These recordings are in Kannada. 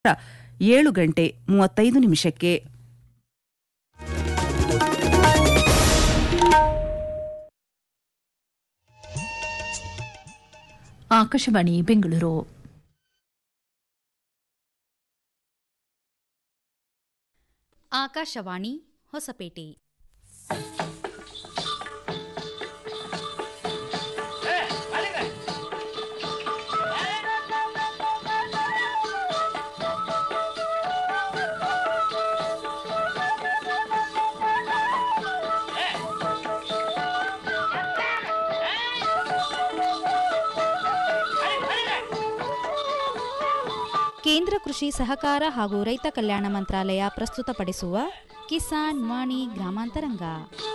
ಏಳು ಗಂಟೆ ಮೂವತ್ತೈದು ನಿಮಿಷಕ್ಕೆ ಆಕಾಶವಾಣಿ ಬೆಂಗಳೂರು ಆಕಾಶವಾಣಿ ಹೊಸಪೇಟೆ ಕೇಂದ್ರ ಕೃಷಿ ಸಹಕಾರ ಹಾಗೂ ರೈತ ಕಲ್ಯಾಣ ಮಂತ್ರಾಲಯ ಪ್ರಸ್ತುತಪಡಿಸುವ ಕಿಸಾನ್ ವಾಣಿ ಗ್ರಾಮಾಂತರಂಗ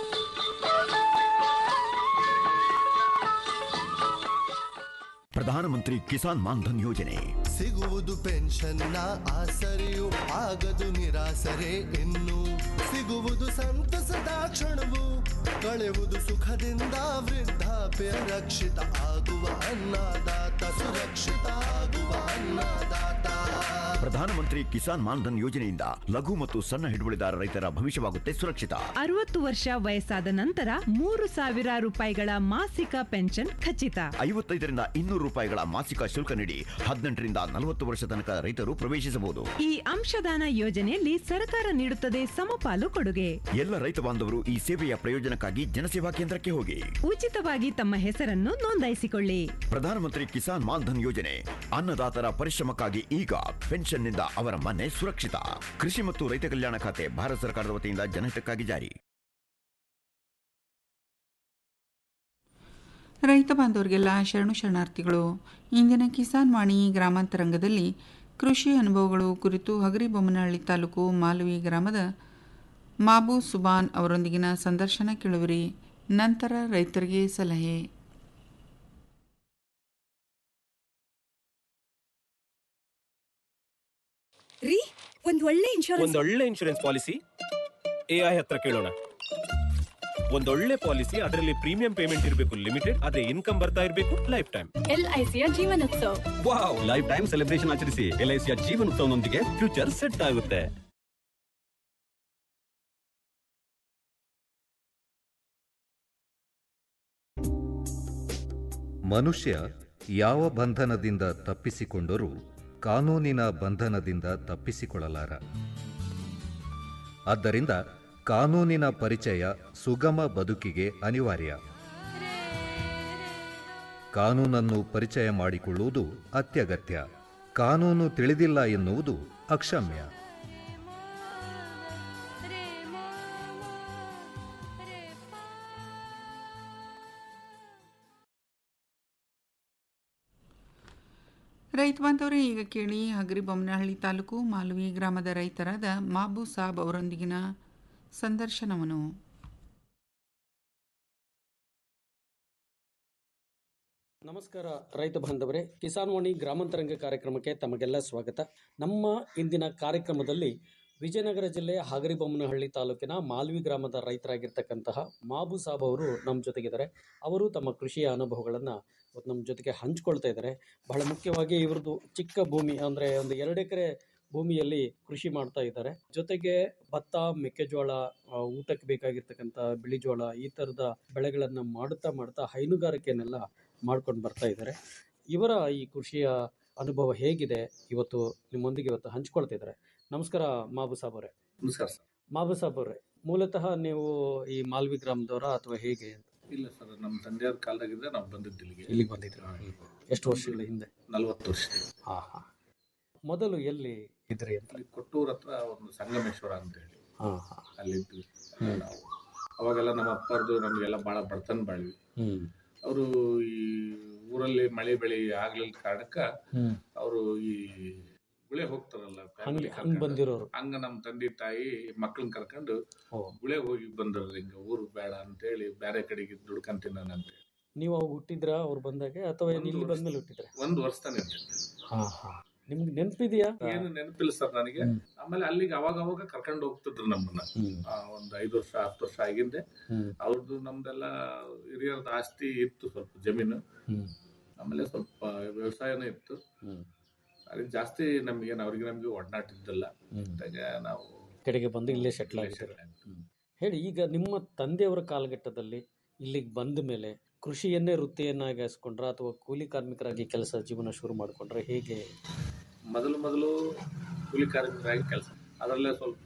ಪ್ರಧಾನಮಂತ್ರಿ ಕಿಸಾನ್ ಮಾನ್ಧನ್ ಯೋಜನೆ ಸಿಗುವುದು ಪೆನ್ಷನ್ನ ಆಸರೆಯು ಆಗದು ನಿರಾಸರೆ ಇನ್ನು ಸಿಗುವುದು ಸಂತಸದ ಕ್ಷಣವು ಕಳೆಯುವುದು ಸುಖದಿಂದ ವೃದ್ಧಾಪ್ಯ ರಕ್ಷಿತ ಆಗುವ ಅನ್ನದಾತ ಸುರಕ್ಷಿತ ಆಗುವ ಅನ್ನದಾತ ಪ್ರಧಾನಮಂತ್ರಿ ಕಿಸಾನ್ ಮಾನ್ಧನ್ ಯೋಜನೆಯಿಂದ ಲಘು ಮತ್ತು ಸಣ್ಣ ಹಿಡುವಳಿದಾರ ರೈತರ ಭವಿಷ್ಯವಾಗುತ್ತೆ ಸುರಕ್ಷಿತ ಅರವತ್ತು ವರ್ಷ ವಯಸ್ಸಾದ ನಂತರ ಮೂರು ಸಾವಿರ ರೂಪಾಯಿಗಳ ಮಾಸಿಕ ಪೆನ್ಷನ್ ಖಚಿತ ಐವತ್ತೈದರಿಂದ ಇನ್ನೂರು ರೂಪಾಯಿಗಳ ಮಾಸಿಕ ಶುಲ್ಕ ನೀಡಿ ಹದಿನೆಂಟರಿಂದ ನಲವತ್ತು ವರ್ಷ ತನಕ ರೈತರು ಪ್ರವೇಶಿಸಬಹುದು ಈ ಅಂಶದಾನ ಯೋಜನೆಯಲ್ಲಿ ಸರ್ಕಾರ ನೀಡುತ್ತದೆ ಸಮಪಾಲು ಕೊಡುಗೆ ಎಲ್ಲ ರೈತ ಬಾಂಧವರು ಈ ಸೇವೆಯ ಪ್ರಯೋಜನಕ್ಕಾಗಿ ಜನಸೇವಾ ಕೇಂದ್ರಕ್ಕೆ ಹೋಗಿ ಉಚಿತವಾಗಿ ತಮ್ಮ ಹೆಸರನ್ನು ನೋಂದಾಯಿಸಿಕೊಳ್ಳಿ ಪ್ರಧಾನಮಂತ್ರಿ ಕಿಸಾನ್ ಮಾನ್ಧನ್ ಯೋಜನೆ ಅನ್ನದಾತರ ಪರಿಶ್ರಮಕ್ಕಾಗಿ ಈಗ ಪೆನ್ಷನ್ನಿಂದ ಅವರ ಮನೆ ಸುರಕ್ಷಿತ ಕೃಷಿ ಮತ್ತು ರೈತ ಕಲ್ಯಾಣ ಖಾತೆ ಭಾರತ ಸರ್ಕಾರದ ವತಿಯಿಂದ ಜನಹಿತಕ್ಕಾಗಿ ಜಾರಿ ರೈತ ಬಾಂಧವರಿಗೆಲ್ಲ ಶರಣು ಶರಣಾರ್ಥಿಗಳು ಇಂದಿನ ಕಿಸಾನ್ ವಾಣಿ ಗ್ರಾಮಾಂತರಂಗದಲ್ಲಿ ಕೃಷಿ ಅನುಭವಗಳು ಕುರಿತು ಹಗರಿಬೊಮ್ಮನಹಳ್ಳಿ ತಾಲೂಕು ಮಾಲವಿ ಗ್ರಾಮದ ಮಾಬು ಸುಬಾನ್ ಅವರೊಂದಿಗಿನ ಸಂದರ್ಶನ ಕೇಳುವಿರಿ ನಂತರ ರೈತರಿಗೆ ಸಲಹೆ ರೀ ಒಂದ್ ಒಳ್ಳೆ ಇನ್ಶೂರೆನ್ಸ್ ಒಂದೊಳ್ಳೆ ಇನ್ಶೂರೆನ್ಸ್ ಪಾಲಿಸಿ ಎ ಐ ಹತ್ರ ಕೇಳೋಣ ಒಂದೊಳ್ಳೆ ಪಾಲಿಸಿ ಅದರಲ್ಲಿ ಪ್ರೀಮಿಯಂ ಪೇಮೆಂಟ್ ಇರಬೇಕು ಲಿಮಿಟೆಡ್ ಅದೇ ಇನ್ಕಮ್ ಬರ್ತಾ ಇರಬೇಕು ಲೈಫ್ ಟೈಮ್ ಎಲ್ ಐ ಸಿಯ ಜೀವನೋತ್ಸವ ವಾವ್ ಲೈಫ್ ಟೈಮ್ ಸೆಲೆಬ್ರೇಷನ್ ಆಚರಿಸಿ ಎಲ್ ಐ ಸಿಯ ಜೀವನೋತ್ಸವನೊಂದಿಗೆ ಫ್ಯೂಚರ್ ಸೆಟ್ ಆಗುತ್ತೆ ಮನುಷ್ಯ ಯಾವ ಬಂಧನದಿಂದ ತಪ್ಪಿಸಿಕೊಂಡರೂ ಕಾನೂನಿನ ಬಂಧನದಿಂದ ತಪ್ಪಿಸಿಕೊಳ್ಳಲಾರ ಆದ್ದರಿಂದ ಕಾನೂನಿನ ಪರಿಚಯ ಸುಗಮ ಬದುಕಿಗೆ ಅನಿವಾರ್ಯ ಕಾನೂನನ್ನು ಪರಿಚಯ ಮಾಡಿಕೊಳ್ಳುವುದು ಅತ್ಯಗತ್ಯ ಕಾನೂನು ತಿಳಿದಿಲ್ಲ ಎನ್ನುವುದು ಅಕ್ಷಮ್ಯ ರೈತ ಬಾಂಧವರೇ ಈಗ ಕೇಳಿ ಹಗರಿಬೊಮ್ಮನಹಳ್ಳಿ ತಾಲೂಕು ಮಾಲವಿ ಗ್ರಾಮದ ರೈತರಾದ ಮಾಬು ಸಾಬ್ ಅವರೊಂದಿಗಿನ ಸಂದರ್ಶನವನ್ನು ನಮಸ್ಕಾರ ರೈತ ಬಾಂಧವರೇ ಕಿಸಾನ್ ವಾಣಿ ಗ್ರಾಮಾಂತರಂಗ ಕಾರ್ಯಕ್ರಮಕ್ಕೆ ತಮಗೆಲ್ಲ ಸ್ವಾಗತ ನಮ್ಮ ಇಂದಿನ ಕಾರ್ಯಕ್ರಮದಲ್ಲಿ ವಿಜಯನಗರ ಜಿಲ್ಲೆಯ ಹಾಗರಿಬೊಮ್ಮನಹಳ್ಳಿ ತಾಲೂಕಿನ ಮಾಲ್ವಿ ಗ್ರಾಮದ ರೈತರಾಗಿರ್ತಕ್ಕಂತಹ ಮಾಬು ಸಾಬ್ ಅವರು ನಮ್ಮ ಜೊತೆಗಿದ್ದಾರೆ ಅವರು ತಮ್ಮ ಕೃಷಿಯ ಅನುಭವಗಳನ್ನು ಇವತ್ತು ನಮ್ಮ ಜೊತೆಗೆ ಹಂಚ್ಕೊಳ್ತಾ ಇದ್ದಾರೆ ಬಹಳ ಮುಖ್ಯವಾಗಿ ಇವ್ರದ್ದು ಚಿಕ್ಕ ಭೂಮಿ ಅಂದರೆ ಒಂದು ಎರಡು ಎಕರೆ ಭೂಮಿಯಲ್ಲಿ ಕೃಷಿ ಮಾಡ್ತಾ ಇದ್ದಾರೆ ಜೊತೆಗೆ ಭತ್ತ ಮೆಕ್ಕೆಜೋಳ ಆ, ಊಟಕ್ಕೆ ಬೇಕಾಗಿರ್ತಕ್ಕಂಥ ಬಿಳಿಜೋಳ ಈ ಥರದ ಬೆಳೆಗಳನ್ನು ಮಾಡುತ್ತಾ ಮಾಡ್ತಾ ಹೈನುಗಾರಿಕೆಯನ್ನೆಲ್ಲ ಮಾಡ್ಕೊಂಡು ಬರ್ತಾ ಇದ್ದಾರೆ ಇವರ ಈ ಕೃಷಿಯ ಅನುಭವ ಹೇಗಿದೆ ಇವತ್ತು ನಿಮ್ಮೊಂದಿಗೆ ಇವತ್ತು ಹಂಚ್ಕೊಳ್ತಾ ಇದ್ದಾರೆ ನಮಸ್ಕಾರ ಮಾಬು ಸಾಬ್ ಅವರೇ ನಮಸ್ಕಾರ ಸರ್ ಮಾಬು ಸಾಬ್ ಅವರೇ ಮೂಲತಃ ನೀವು ಈ ಮಾಲ್ವಿ ಗ್ರಾಮದವರ ಅಥವಾ ಹೇಗೆ ಇಲ್ಲ ಸರ್ ನಮ್ಮ ತಂದೆಯವ್ರ ಕಾಲದಾಗಿದ್ದ ನಾವು ಬಂದಿದ್ದು ಇಲ್ಲಿಗೆ ಇಲ್ಲಿಗೆ ಬಂದಿದ್ರು ಎಷ್ಟು ವರ್ಷಗಳ ಹಿಂದೆ ನಲವತ್ತು ವರ್ಷ ಹಾ ಹಾ ಮೊದಲು ಎಲ್ಲಿ ಇದ್ರಿ ಅಂತ ಅಲ್ಲಿ ಕೊಟ್ಟೂರ್ ಹತ್ರ ಒಂದು ಸಂಗಮೇಶ್ವರ ಅಂತ ಹೇಳಿ ಹಾ ಹಾ ಅಲ್ಲಿದ್ವಿ ಹ್ಮ್. ನಾವು ಅವಾಗೆಲ್ಲ ನಮ್ಮ ಅಪ್ಪರ್ದು ನಮಗೆಲ್ಲ ಭಾಳ ಬಡತನ ಬಾಳ್ವಿ ಹ್ಮ್ ಅವರು ಈ ಊರಲ್ಲಿ ಮಳೆ ಬೆಳೆ ಆಗ್ಲಿಲ್ಲ ಕಾರಣಕ್ಕ ಹ್ಮ್ ಅವರು ಈ ಗುಳೆ ಹೋಗ್ತಾರಲ್ಲ ಹಂಗೆ family ಹಂಗ್ ಕರ್ಕೊಂಡು. ಬಂದಿರೋರು ಹಂಗ ನಮ್ಮ ತಂದೆ ತಾಯಿ ಮಕ್ಳನ್ನ ಕರ್ಕೊಂಡು ಓ ಗುಳೆ ಹೋಗಿ ಬಂದ್ರ ಹಿಂಗ ಊರು ಬೇಡ ಅಂತೇಳಿ ಬೇರೆ ಕಡೆಗೆ ದುಡ್ಕಂತೀನಿ ನಾನು ಅಂತೇಳಿ ನೀವು ಅವಾಗ ಹುಟ್ಟಿದ್ರ ಅವ್ರು ಬಂದಾಗೆ ಅಥವಾ ಏನ್ ಇಲ್ಲಿ ಬಂದ್ಮೇಲೆ ಹುಟ್ಟಿದ್ರೆ ಒಂದು ವರ್ಷ ತಾನೇ ಇರ್ತಿದ್ದೆ ಹಾ ಹಾ ನಿಮ್ಗೆ ನೆನಪಿದೆಯಾ ಏನು ನೆನಪಿಲ್ಲ ಸರ್ ನನಗೆ ಹ್ಮ್. ಆಮೇಲೆ ಅಲ್ಲಿಗೆ ಅವಾಗ ಅವಾಗ ಕರ್ಕೊಂಡು ಹೋಗ್ತಿದ್ರು ನಮ್ಮನ್ನ ಹ್ಮ್ ಆ, ಒಂದ್ ಐದು ವರ್ಷ ಹತ್ತು ವರ್ಷ ಆಗಿಂದೆ ಹ್ಮ್ ಅವ್ರದ್ದು ನಮ್ದೆಲ್ಲ ಹಿರಿಯರ್ದು ಆಸ್ತಿ ಇತ್ತು ಸ್ವಲ್ಪ ಜಮೀನು ಹ್ಮ್ ಆಮೇಲೆ ಸ್ವಲ್ಪ ವ್ಯವಸಾಯನೂ ಇತ್ತು ಹ್ಮ್ ಅದಕ್ಕೆ ಜಾಸ್ತಿ ನಮ್ಗೇನು ಅವ್ರಿಗೆ ನಮ್ಗೆ ಒಡನಾಟ ಇದ್ದಲ್ಲ ಹಾಗಾಗಿ ನಾವು ಕಡೆಗೆ ಬಂದು ಇಲ್ಲೇ ಸೆಟ್ಲ್ ಇಲ್ಲೇ ಆಗಿದ್ದಾರೆ settle ಹೇಳಿ ಈಗ ನಿಮ್ಮ ತಂದೆಯವರ ಕಾಲಘಟ್ಟದಲ್ಲಿ ಇಲ್ಲಿಗೆ ಬಂದ ಮೇಲೆ ಕೃಷಿಯನ್ನೇ ವೃತ್ತಿಯನ್ನಾಗಿ ಹಾಸ್ಕೊಂಡ್ರ ಅಥವಾ ಕೂಲಿ ಕಾರ್ಮಿಕರಾಗಿ ಕೆಲಸ ಜೀವನ ಶುರು ಮಾಡ್ಕೊಂಡ್ರೆ ಹೇಗೆ ಮೊದಲು ಮೊದಲು ಕೂಲಿ ಕಾರ್ಮಿಕರಾಗಿ ಕೆಲಸ ಅದರಲ್ಲೇ ಸ್ವಲ್ಪ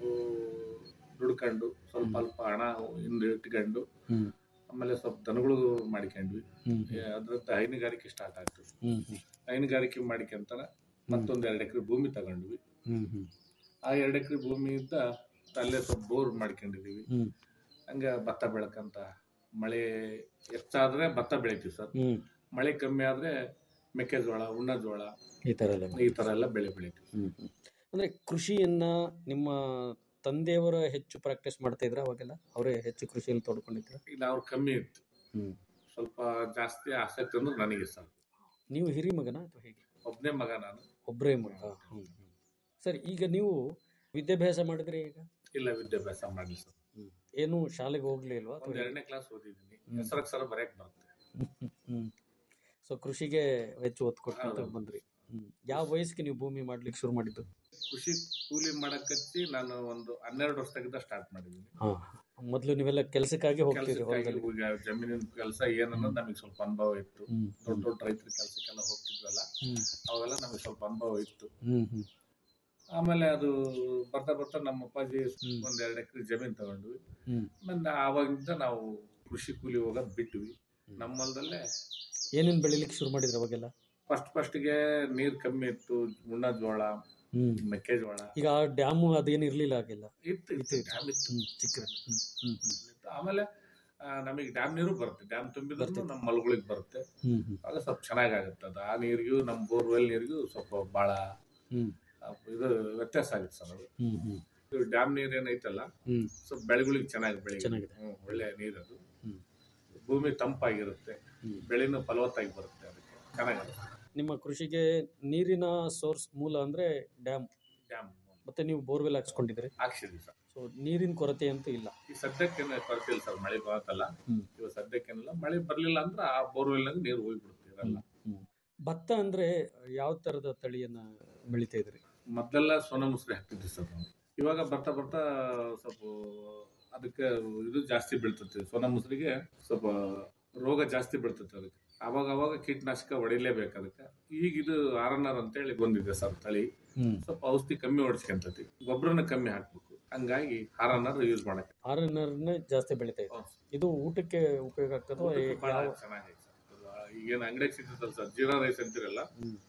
ದುಡ್ಕೊಂಡು ಸ್ವಲ್ಪ ಅಲ್ಪ ಹಣ ಹಿಂದೆ ಇಟ್ಕೊಂಡು ಹ್ಮ್. ಆಮೇಲೆ ಸ್ವಲ್ಪ ದನಗಳು ಮಾಡ್ಕೊಂಡ್ವಿ ಹ್ಮ್. ಅದ್ರದ್ದು ಹೈನುಗಾರಿಕೆ ಸ್ಟಾರ್ಟ್ ಆಗ್ತದೆ ಹ್ಮ್ ಹ್ಮ್ ಹೈನುಗಾರಿಕೆ ಮಾಡ್ಕೊಂತಾನೆ ಮತ್ತೊಂದು ಎರಡು ಎಕರೆ ಭೂಮಿ ತಗೊಂಡ್ವಿ ಹ್ಮ್ ಹ್ಮ್ ಆ ಎರಡು ಎಕರೆ ಭೂಮಿಯಿಂದ ಅಲ್ಲೇ ಸ್ವಲ್ಪ ಬೋರ್ ಮಾಡ್ಕೊಂಡಿದೀವಿ ಹ್ಮ್. ಹಂಗ ಭತ್ತ ಬೆಳಕಂತ ಮಳೆ ಹೆಚ್ಚಾದ್ರೆ ಭತ್ತ ಬೆಳಿತೀವಿ ಸರ್ ಹ್ಮ್ ಮಳೆ ಕಮ್ಮಿ ಆದ್ರೆ ಮೆಕ್ಕೆಜೋಳ ಉಣ್ಣಜೋಳ ಈ ಥರ ಎಲ್ಲ ಈ ತರ ಎಲ್ಲ ಬೆಳೆ ಬೆಳಿತೀವಿ ಹ್ಮ್ ಹ್ಮ್ ಅಂದ್ರೆ ಕೃಷಿಯನ್ನ ನಿಮ್ಮ ತಂದೆಯವರ ಹೆಚ್ಚು ಪ್ರಾಕ್ಟೀಸ್ ಮಾಡ್ತಾ ಇದ್ರ ಅವಾಗೆಲ್ಲ ಅವರೇ ಹೆಚ್ಚು ಕೃಷಿಯಲ್ಲಿ ತೊಡ್ಕೊಂಡಿದ್ರ ಇಲ್ಲ ಅವ್ರು ಕಮ್ಮಿ ಇತ್ತು ಹ್ಮ್ ಸ್ವಲ್ಪ ಜಾಸ್ತಿ ಆಸಕ್ತಿ ಅಂದ್ರೆ ನನಗೆ ಸರ್ ನೀವು ಹಿರಿ ಮಗನ ಅಥವಾ ಹೇಗೆ ಒಬ್ಬನೇ ಮಗ ನಾನು ಒಬ್ಬರೇ ಮಗ ಹ್ಮ್ ಹ್ಮ್. ಸರಿ ಈಗ ನೀವು ವಿದ್ಯಾಭ್ಯಾಸ ಮಾಡಿದ್ರಿ ಈಗ ಇಲ್ಲ ವಿದ್ಯಾಭ್ಯಾಸ ಮಾಡಲಿ ಸರ್ ಏನು ಶಾಲೆಗೆ ಹೋಗ್ಲೇ ಇಲ್ವಾ ಒಂದ್ ಎರಡನೇ ಕ್ಲಾಸ್ ಓದಿದ್ದೀನಿ ಹೆಸರಕ್ಷರ ಬರೆಯಕ್ ಬರುತ್ತೆ ಹ್ಮ್ ಸೊ ಕೃಷಿಗೆ ಹೆಚ್ಚು ಒತ್ತು ಕೊಟ್ಕೊಂತ ಹೌದು. ಬಂದ್ರಿ ಹ್ಮ್ ಯಾವ ವಯಸ್ಸಿಗೆ ನೀವು ಭೂಮಿ ಮಾಡ್ಲಿಕ್ಕೆ ಶುರು ಮಾಡಿದ್ದು ಕೃಷಿ ಕೂಲಿ ಮಾಡಕ್ ಹಚ್ಚಿ ನಾನು ಒಂದು ಹನ್ನೆರಡು ವರ್ಷದಾಗಿದ್ದ ಸ್ಟಾರ್ಟ್ ಮಾಡಿದ್ದೀನಿ ಹಾ ಮೊದಲು ನೀವೆಲ್ಲ ಕೆಲಸಕ್ಕಾಗಿ ಹೋಗ್ತೀರಿ ಕೆಲ್ಸಕ್ಕಾಗಿ ಹೊಲದಲ್ಲಿ ಈಗ ಜಮೀನಿನ ಕೆಲಸ ಏನನ್ನೋದು ನಮಗೆ ಸ್ವಲ್ಪ ಅನುಭವ ಇತ್ತು ಹ್ಮ್. ದೊಡ್ಡ ದೊಡ್ಡ ರೈತರ ಕೆಲ್ಸಕ್ಕೆಲ್ಲ ಹೋಗ್ತಿದ್ವಲ್ಲ ಹ್ಮ್. ಅವೆಲ್ಲ ನಮಗೆ ಸ್ವಲ್ಪ ಅನುಭವ ಇತ್ತು ಹ್ಮ್ ಹ್ಮ್ ಆಮೇಲೆ ಅದು ಬರ್ತಾ ಬರ್ತಾ ನಮ್ಮ ಅಪ್ಪಾಜಿ ಒಂದ್ ಎರಡು ಎಕರೆ ಜಮೀನ್ ತಗೊಂಡ್ವಿ ಹ್ಮ್. ಆಮೇಲೆ ಆವಾಗಿಂದ ನಾವು ಕೃಷಿ ಕೂಲಿ ಹೋಗೋದ್ ಬಿಟ್ವಿ ನಮ್ಮ ಹೊಲದಲ್ಲೇ ಏನೇನ್ ಬೆಳಿಲಿಕ್ಕೆ ಶುರು ಮಾಡಿದ್ರಿ ಅವಾಗೆಲ್ಲ ಫಸ್ಟ್ ಫಸ್ಟ್ಗೆ ನೀರ್ ಕಮ್ಮಿ ಇತ್ತು ಉಣ್ಣ ಜೋಳ ಹ್ಮ್ ಮೆಕ್ಕೆಜೋಳ ಈಗ ಡ್ಯಾಮು ಅದೇನು ಇರ್ಲಿಲ್ಲ ಆಗಿಲ್ಲ ಇತ್ತು ಇತ್ತು ಡ್ಯಾಮ್ ಇತ್ತು ಹ್ಮ್ ಚಿಕ್ಕ ಹ್ಮ್ ಹ್ಮ್ ಹ್ಮ್ ಇತ್ತು. ಆಮೇಲೆ ನಮಗೆ ಡ್ಯಾಮ್ ನೀರು ಬರುತ್ತೆ ಡ್ಯಾಮ್ ತುಂಬಿದ್ರು ನಮ್ಮ ಮಲ್ಗಳಿಗೆ ಬರುತ್ತೆ ಹ್ಮ್ ಹ್ಮ್ ಆಗ ಸ್ವಲ್ಪ ಚೆನ್ನಾಗಾಗುತ್ತೆ ಅದು ಆ ನೀರಿಗೂ ನಮ್ಮ ಬೋರ್ವೆಲ್ ನೀರಿಗೂ ಸ್ವಲ್ಪ ಭಾಳ ಹ್ಮ್ ಇದು ವ್ಯತ್ಯಾಸ ಆಗುತ್ತೆ ಸರ್ ಅದು ಹ್ಮ್ ಹ್ಮ್ ಇದು ಡ್ಯಾಮ್ ನೀರು ಏನೈತಲ್ಲ ಹ್ಮ್ ಸ್ವಲ್ಪ ಬೆಳೆಗಳಿಗೆ ಚೆನ್ನಾಗಿ ಬೆಳೆ ಚೆನ್ನಾಗಿದೆ. ಹ್ಮ್, ಒಳ್ಳೆ ನೀರದು ಹ್ಮ್. ಭೂಮಿ ತಂಪಾಗಿರುತ್ತೆ ಹ್ಮ್. ಬೆಳೆನೂ ಫಲವತ್ತಾಗಿ ಬರುತ್ತೆ ಅದಕ್ಕೆ ಚೆನ್ನಾಗಿರುತ್ತೆ ನಿಮ್ಮ ಕೃಷಿಗೆ ನೀರಿನ ಸೋರ್ಸ್ ಮೂಲ ಅಂದ್ರೆ ಡ್ಯಾಮ್ ಡ್ಯಾಮ್ ಮತ್ತೆ ನೀವು ಬೋರ್ವೆಲ್ ಹಾಕ್ಸ್ಕೊಂಡಿದ್ರಿ ಹಾಕ್ಸಿದ್ವಿ ಸರ್ ಸೊ ನೀರಿನ ಕೊರತೆ ಅಂತೂ ಇಲ್ಲ ಈ ಸದ್ಯಕ್ಕೇನು ಕೊರತೆ ಇಲ್ಲ ಸರ್ ಮಳೆ ಬರುತ್ತಲ್ಲ ಹ್ಮ್. ಇವಾಗ ಸದ್ಯಕ್ಕೇನಿಲ್ಲ ಮಳೆ ಬರ್ಲಿಲ್ಲ ಅಂದ್ರೆ ಆ ಬೋರ್ವೆಲ್ನಾಗ ನೀರು ಹೋಗ್ಬಿಡುತ್ತೆ ಇರಲ್ಲ ಭತ್ತ ಅಂದ್ರೆ ಯಾವ ತರದ ತಳಿಯನ್ನ ಬೆಳಿತಾ ಇದ್ರಿ ಮೊದಲೆಲ್ಲ ಸೋನಾ ಮುಸ್ರಿ ಹಾಕ್ತಿದ್ವಿ ಸರ್ ನಾವು ಇವಾಗ ಬರ್ತಾ ಬರ್ತಾ ಸ್ವಲ್ಪ ಅದಕ್ಕೆ ಇದು ಜಾಸ್ತಿ ಬೀಳ್ತೈತಿ ಸೋನಾ ಮುಸ್ರಿಗೆ ಸ್ವಲ್ಪ ರೋಗ ಜಾಸ್ತಿ ಬೀಳ್ತೈತೆ ಅದಕ್ಕೆ ಅವಾಗ ಅವಾಗ ಕೀಟನಾಶಕ ಹೊಡಿಲೇಬೇಕು ಅದಕ್ಕೆ ಈಗ ಇದು ಆರ್ ಎನ್ ಆರ್ ಅಂತೇಳಿ ಬಂದಿದೆ ಸರ್ ತಳಿ ಹ್ಮ್. ಸ್ವಲ್ಪ ಔಷಧಿ ಕಮ್ಮಿ ಹೊಡಿಸ್ಕೊಂತೈತಿ ಗೊಬ್ಬರನ ಕಮ್ಮಿ ಹಾಕ್ಬೇಕು ಹಂಗಾಗಿ ಆರ್ ಎನ್ ಆರ್ ಯೂಸ್ ಮಾಡಕ್ಕೆ ಆರ್ ಎನ್ ಆರ್ನೇ ಜಾಸ್ತಿ ಬೆಳಿತಾ ಇದೆ ಇದು ಊಟಕ್ಕೆ ಉಪಯೋಗ ಆಗ್ತದೋ ಊಟಕ್ಕೆ ಭಾಳ ಯಾವ ಚೆನ್ನಾಗೈತೆ ಸರ್ ಅದು ಈಗೇನು ಅಂಗಡಿಗೆ ಸಿಗ್ತದಲ್ಲ ಸರ್ ಜೀರಾ ರೈಸ್ ಅಂತಿರಲ್ಲ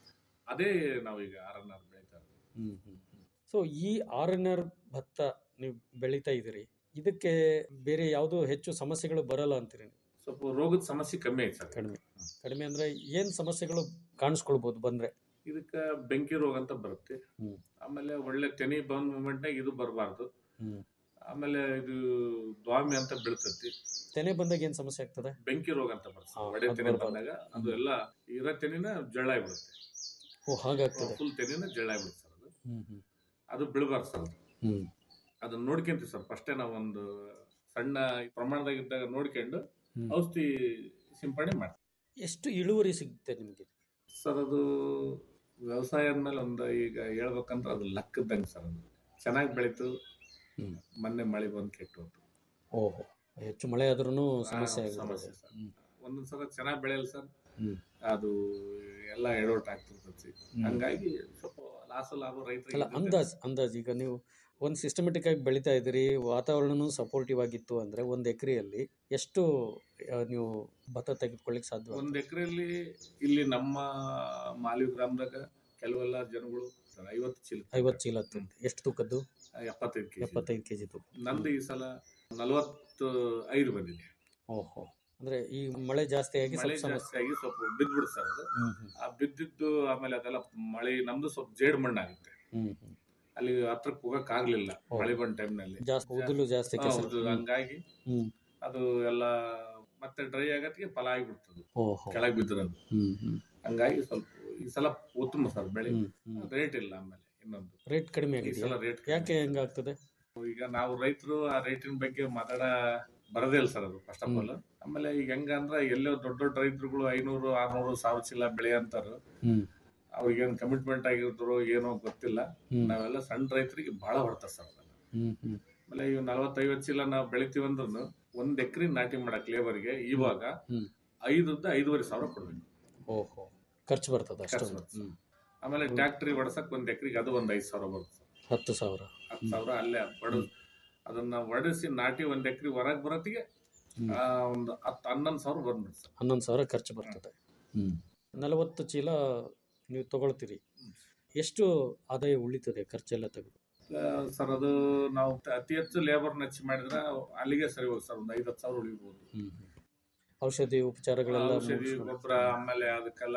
ಅದೇ ನಾವೀಗ ಆರ್ ಎನ್ ಆರ್ ಬೆಳಿತಾ ಇರೋದು. ಸೊ ಈ ಆರ್ ಎನ್ ಆರ್ ಭತ್ತ ನೀವು ಬೆಳಿತಾ ಇದ್ದೀರಿ ಇದಕ್ಕೆ ಬೇರೆ ಯಾವುದೋ ಹೆಚ್ಚು ಸಮಸ್ಯೆಗಳು ಬರಲ್ಲ ಅಂತೀರಿ ನೀವು? ಸ್ವಲ್ಪ ರೋಗದ ಸಮಸ್ಯೆ ಕಮ್ಮಿ ಐತೆ ಸರ್ ಕಡಿಮೆ ಕಡಿಮೆ ಅಂದ್ರೆ ಏನ್ ಸಮಸ್ಯೆಗಳು ಕಾಣಿಸ್ಕೊಳ್ಬಹುದು ಬಂದ್ರೆ ಇದಕ್ಕೆ ಬೆಂಕಿ ರೋಗ ಅಂತ ಬರುತ್ತೆ ಹ್ಮ್. ಆಮೇಲೆ ಒಳ್ಳೆ ತೆನಿ ಬಂದ್ ಮೂಮೆಂಟ್ನಾಗ ಇದು ಬರಬಾರ್ದು ಹ್ಮ್. ಆಮೇಲೆ ಇದು ದ್ವಾಮಿ ಅಂತ ಬೀಳ್ತೈತಿ ತೆನೆ ಬಂದಾಗ ಏನ್ ಸಮಸ್ಯೆ ಆಗ್ತದೆ ಬೆಂಕಿ ರೋಗ ಅಂತ ಬರ್ತದೆ ಹಾ, ಒಡೆ ಅದು ತೆನೆ ಬರ್ಬಾರ್ದು. ಬಂದಾಗ ಅದು ಎಲ್ಲ ಇರೋ ತೆನಿನ ಜಳ್ಳಾಗ್ಬಿಡುತ್ತೆ ಓ ಹಾಗಾಗ್ತದೆ ಫುಲ್ ತೆನಿನ ಜಳ್ಳಾಗ್ಬಿಡುತ್ತೆ ಸರ್ ಅದು ಹ್ಮ್ ಹ್ಮ್ ಅದು ಬೀಳ್ಬಾರ್ದು ಸರ್ ಅದು ಹ್ಮ್ ಅದನ್ನ ನೋಡ್ಕೊಂತೀವಿ ಸರ್ ಫಸ್ಟೇ ನಾವು ಒಂದು ಸಣ್ಣ ಪ್ರಮಾಣದಾಗಿದ್ದಾಗ ನೋಡ್ಕೊಂಡು ಹ್ಮ್. ಔಷಧಿ ಸಿಂಪಡಣೆ ಮಾಡ್ತೀವಿ ಎಷ್ಟು ಇಳುವರಿ ಸಿಗುತ್ತೆ ನಿಮಗೆ ಸರ್ ಅದು ವ್ಯವಸಾಯ ಅಂದ್ಮೇಲೆ ಒಂದು ಈಗ ಹೇಳ್ಬೇಕಂದ್ರೆ ಅದು ಲೆಕ್ಕದಂಗೆ ಸರ್ ಅದು ಚೆನ್ನಾಗಿ ಬೆಳೀತು ಹ್ಮ್. ಮೊನ್ನೆ ಮಳೆ ಬಂದು ಕೆಟ್ಟು ಹೋಯ್ತು. ಓಹೋ ಹೆಚ್ಚು ಮಳೆ ಆದ್ರೂ ಸಮಸ್ಯೆ ಆ, ಆಗುತ್ತೆ ಸಮಸ್ಯೆ ಸರ್ ಹ್ಮ್. ಒಂದೊಂದ್ ಸಲ ಚೆನ್ನಾಗಿ ಬೆಳೆಯಲ್ಲ ಸರ್ ಹ್ಮ್. ಅದು ಎಲ್ಲ ಎಡವಟ್ ಆಗ್ತಿರ್ತೈತಿ ಹ್ಮ್. ಹಂಗಾಗಿ ಸ್ವಲ್ಪ ಲಾಸ್ ಲಾಭ ಅಲ್ಲ ರೈತರಿಗೆ ಅಂದಾಜ್ ಅಂದಾಜ್ ಈಗ ನೀವು ಒಂದು ಸಿಸ್ಟಮೆಟಿಕ್ ಆಗಿ ಬೆಳಿತಾ ಇದ್ದೀರಿ ವಾತಾವರಣನೂ ಸಪೋರ್ಟಿವ್ ಆಗಿತ್ತು ಅಂದ್ರೆ ಒಂದು ಎಕರೆಯಲ್ಲಿ ಎಷ್ಟು ಆ, ನೀವು ಭತ್ತ ತೆಗೆದುಕೊಳ್ಳಿಕ್ಕೆ ಸಾಧ್ಯ ಒಂದ್ ಎಕರೆಯಲ್ಲಿ ಇಲ್ಲಿ ನಮ್ಮ ಮಾಲಿವ್ ಗ್ರಾಮದಾಗ ಕೆಲವೆಲ್ಲ ಜನಗಳು ಐವತ್ತು ಚೀಲ ಐವತ್ತು ಚೀಲ ತಂದು ಎಷ್ಟು ತೂಕದ್ದು ಎಪ್ಪತ್ತೈದು ಕೆಜಿ ಎಪ್ಪತ್ತೈದು ಕೆಜಿ ತೂಕ ನಂದು ಈ ಸಲ ನಲವತ್ತು ಐದು ಬಂದಿದೆ ಓಹೋ ಅಂದ್ರೆ ಈ ಮಳೆ ಜಾಸ್ತಿ ಆಗಿ ಮಳೆ ಸ್ವಲ್ಪ ಜಾಸ್ತಿ ಸಮಸ್ಯೆ ಆಗಿ ಸ್ವಲ್ಪ ಬಿದ್ದ್ಬಿಡುತ್ತೆ ಸರ್ ಅದು ಹ್ಮ್ ಹ್ಮ್ ಆ ಬಿದ್ದಿದ್ದು ಆಮೇಲೆ ಅದೆಲ್ಲ ಮಳೆ ನಮ್ದು ಸ್ವಲ್ಪ ಜೇಡ್ ಮಣ್ಣಾಗುತ್ತೆ ಹ್ಮ್ ಹ್ಮ್ ಅಲ್ಲಿ ಹತ್ರಕ್ಕೆ ಹೋಗಕ್ ಆಗ್ಲಿಲ್ಲ ಓ. ಮಳೆ ಬಂದ ಟೈಮ್ನಲ್ಲಿ ಜಾಸ್ತಿ ಉದುಲು ಜಾಸ್ತಿ ಕೆಸರು. ಹ್ಮ್. ಹಂಗಾಗಿ ಹ್ಮ್ ಅದು ಎಲ್ಲ ಮತ್ತೆ ಡ್ರೈ ಆಗತ್ತಿಗೆ ಫಲ ಆಗಿಬಿಡ್ತದೆ ಓಹೋ ಕೆಳಗೆ ಬಿದ್ದಿರೋದು ಹ್ಮ್ ಹ್ಮ್ ಹಂಗಾಗಿ ಸ್ವಲ್ಪ ಈ ಸಲ ಉತ್ತಮ ಸರ್ ಬೆಳೆ ಹ್ಮ್, ಹ್ಮ್. ರೇಟ್ ಇಲ್ಲ ಆಮೇಲೆ ಇನ್ನೊಂದು ರೇಟ್ ಕಡಿಮೆ ಈ ಸಲ ಆಗಿದೆ ರೇಟ್ ಯಾಕೆ ಹೆಂಗಾಗ್ತದೆ ಈಗ ನಾವು ರೈತರು ಆ ರೇಟಿನ ಬಗ್ಗೆ ಮಾತಾಡ ಬರದೇ ಇಲ್ಲ ಸರ್ ಅದು ಫಸ್ಟ್ ಆಫ್ ಆಲ್ ಆಮೇಲೆ ಈಗ ಹೆಂಗ ಅಂದ್ರೆ ಎಲ್ಲೋ ದೊಡ್ಡ ದೊಡ್ಡ ರೈತರುಗಳು ಐನೂರು ಆರ್ನೂರು ಸಾವಿರ ಚೀಲ ಬೆಳೆ ಅಂತಾರ ಹ್ಮ್ ಅವ್ರಿಗೇನು ಕಮಿಟ್ಮೆಂಟ್ ಆಗಿರ್ತಾರೋ ಏನೋ ಗೊತ್ತಿಲ್ಲ ಹ್ಮ್. ನಾವೆಲ್ಲ ಸಣ್ಣ ರೈತರಿಗೆ ಬಹಳ ಹೊಡ್ತಾರ ಸರ್ ಅದೆಲ್ಲ. ಹ್ಮ್ ಹ್ಮ್ ಆಮೇಲೆ ಇವ್ ನಲವತ್ತೈವತ್ತು ಚೀಲ ನಾವು ಬೆಳಿತೀವಿ ಅಂದ್ರೂ ಒಂದ್ ಎಕರೆ ನಾಟಿ ಮಾಡಕ್ ಲೇಬರ್ಗೆ ಇವಾಗ ಹ್ಮ್. ಐದರಿಂದ ಐದೂವರೆ ಸಾವಿರ ಕೊಡ್ಬೇಕು ಓಹೋ ಖರ್ಚು ಬರ್ತದ ಖರ್ಚು ಅಷ್ಟೊಂದು ಬರ್ತದೆ. ಹ್ಮ್ ಆಮೇಲೆ ಟ್ಯಾಕ್ಟ್ರಿ ಹೊಡ್ಸಕ್ ಒಂದ್ ಎಕರೆಗೆ ಅದು ಒಂದ್ ಐದ್ ಸಾವಿರ ಬರುತ್ತೆ ಸರ್. ಹತ್ತು ಸಾವಿರ ಹತ್ತು ಸಾವಿರ ಅಲ್ಲೇ ಬಡ ಅದನ್ನ ಹೊಡೆಸಿ ನಾಟಿ ಒಂದ್ ಎಕರೆ ಹೊರಗ್ ಬರೋತ್ತಿಗೆ ಆ, ಒಂದು ಹತ್ತು ಹನ್ನೊಂದು ಸಾವಿರ ಬಂದ್ಬಿಡುತ್ತೆ ಸರ್ ಹನ್ನೊಂದು ಸಾವಿರ ಖರ್ಚು ಬರ್ತದೆ ಹ್ಮ್ ನಲವತ್ತು ಚೀಲ ನೀವು ತಗೊಳ್ತೀರಿ ಎಷ್ಟು ಆದಾಯ ಉಳಿತದೆ ಖರ್ಚೆಲ್ಲ ತೆಗೆದು ಆ, ಸರ್ ಅದು ನಾವು ಅತಿ ಹೆಚ್ಚು ಲೇಬರ್ ಹಚ್ಚಿ ಮಾಡಿದ್ರೆ ಅಲ್ಲಿಗೆ ಸರಿ ಹೋಗಿ ಸರ್ ಒಂದು ಐವತ್ತು ಸಾವಿರ ಉಳಿಬೋದು ಹ್ಮ್ ಔಷಧಿ ಉಪಚಾರಗಳೆಲ್ಲ ಔಷಧಿ ಮುಗಿಸ್ಕೊಂಡು- ಗೊಬ್ಬರ ಆಮೇಲೆ ಅದಕ್ಕೆಲ್ಲ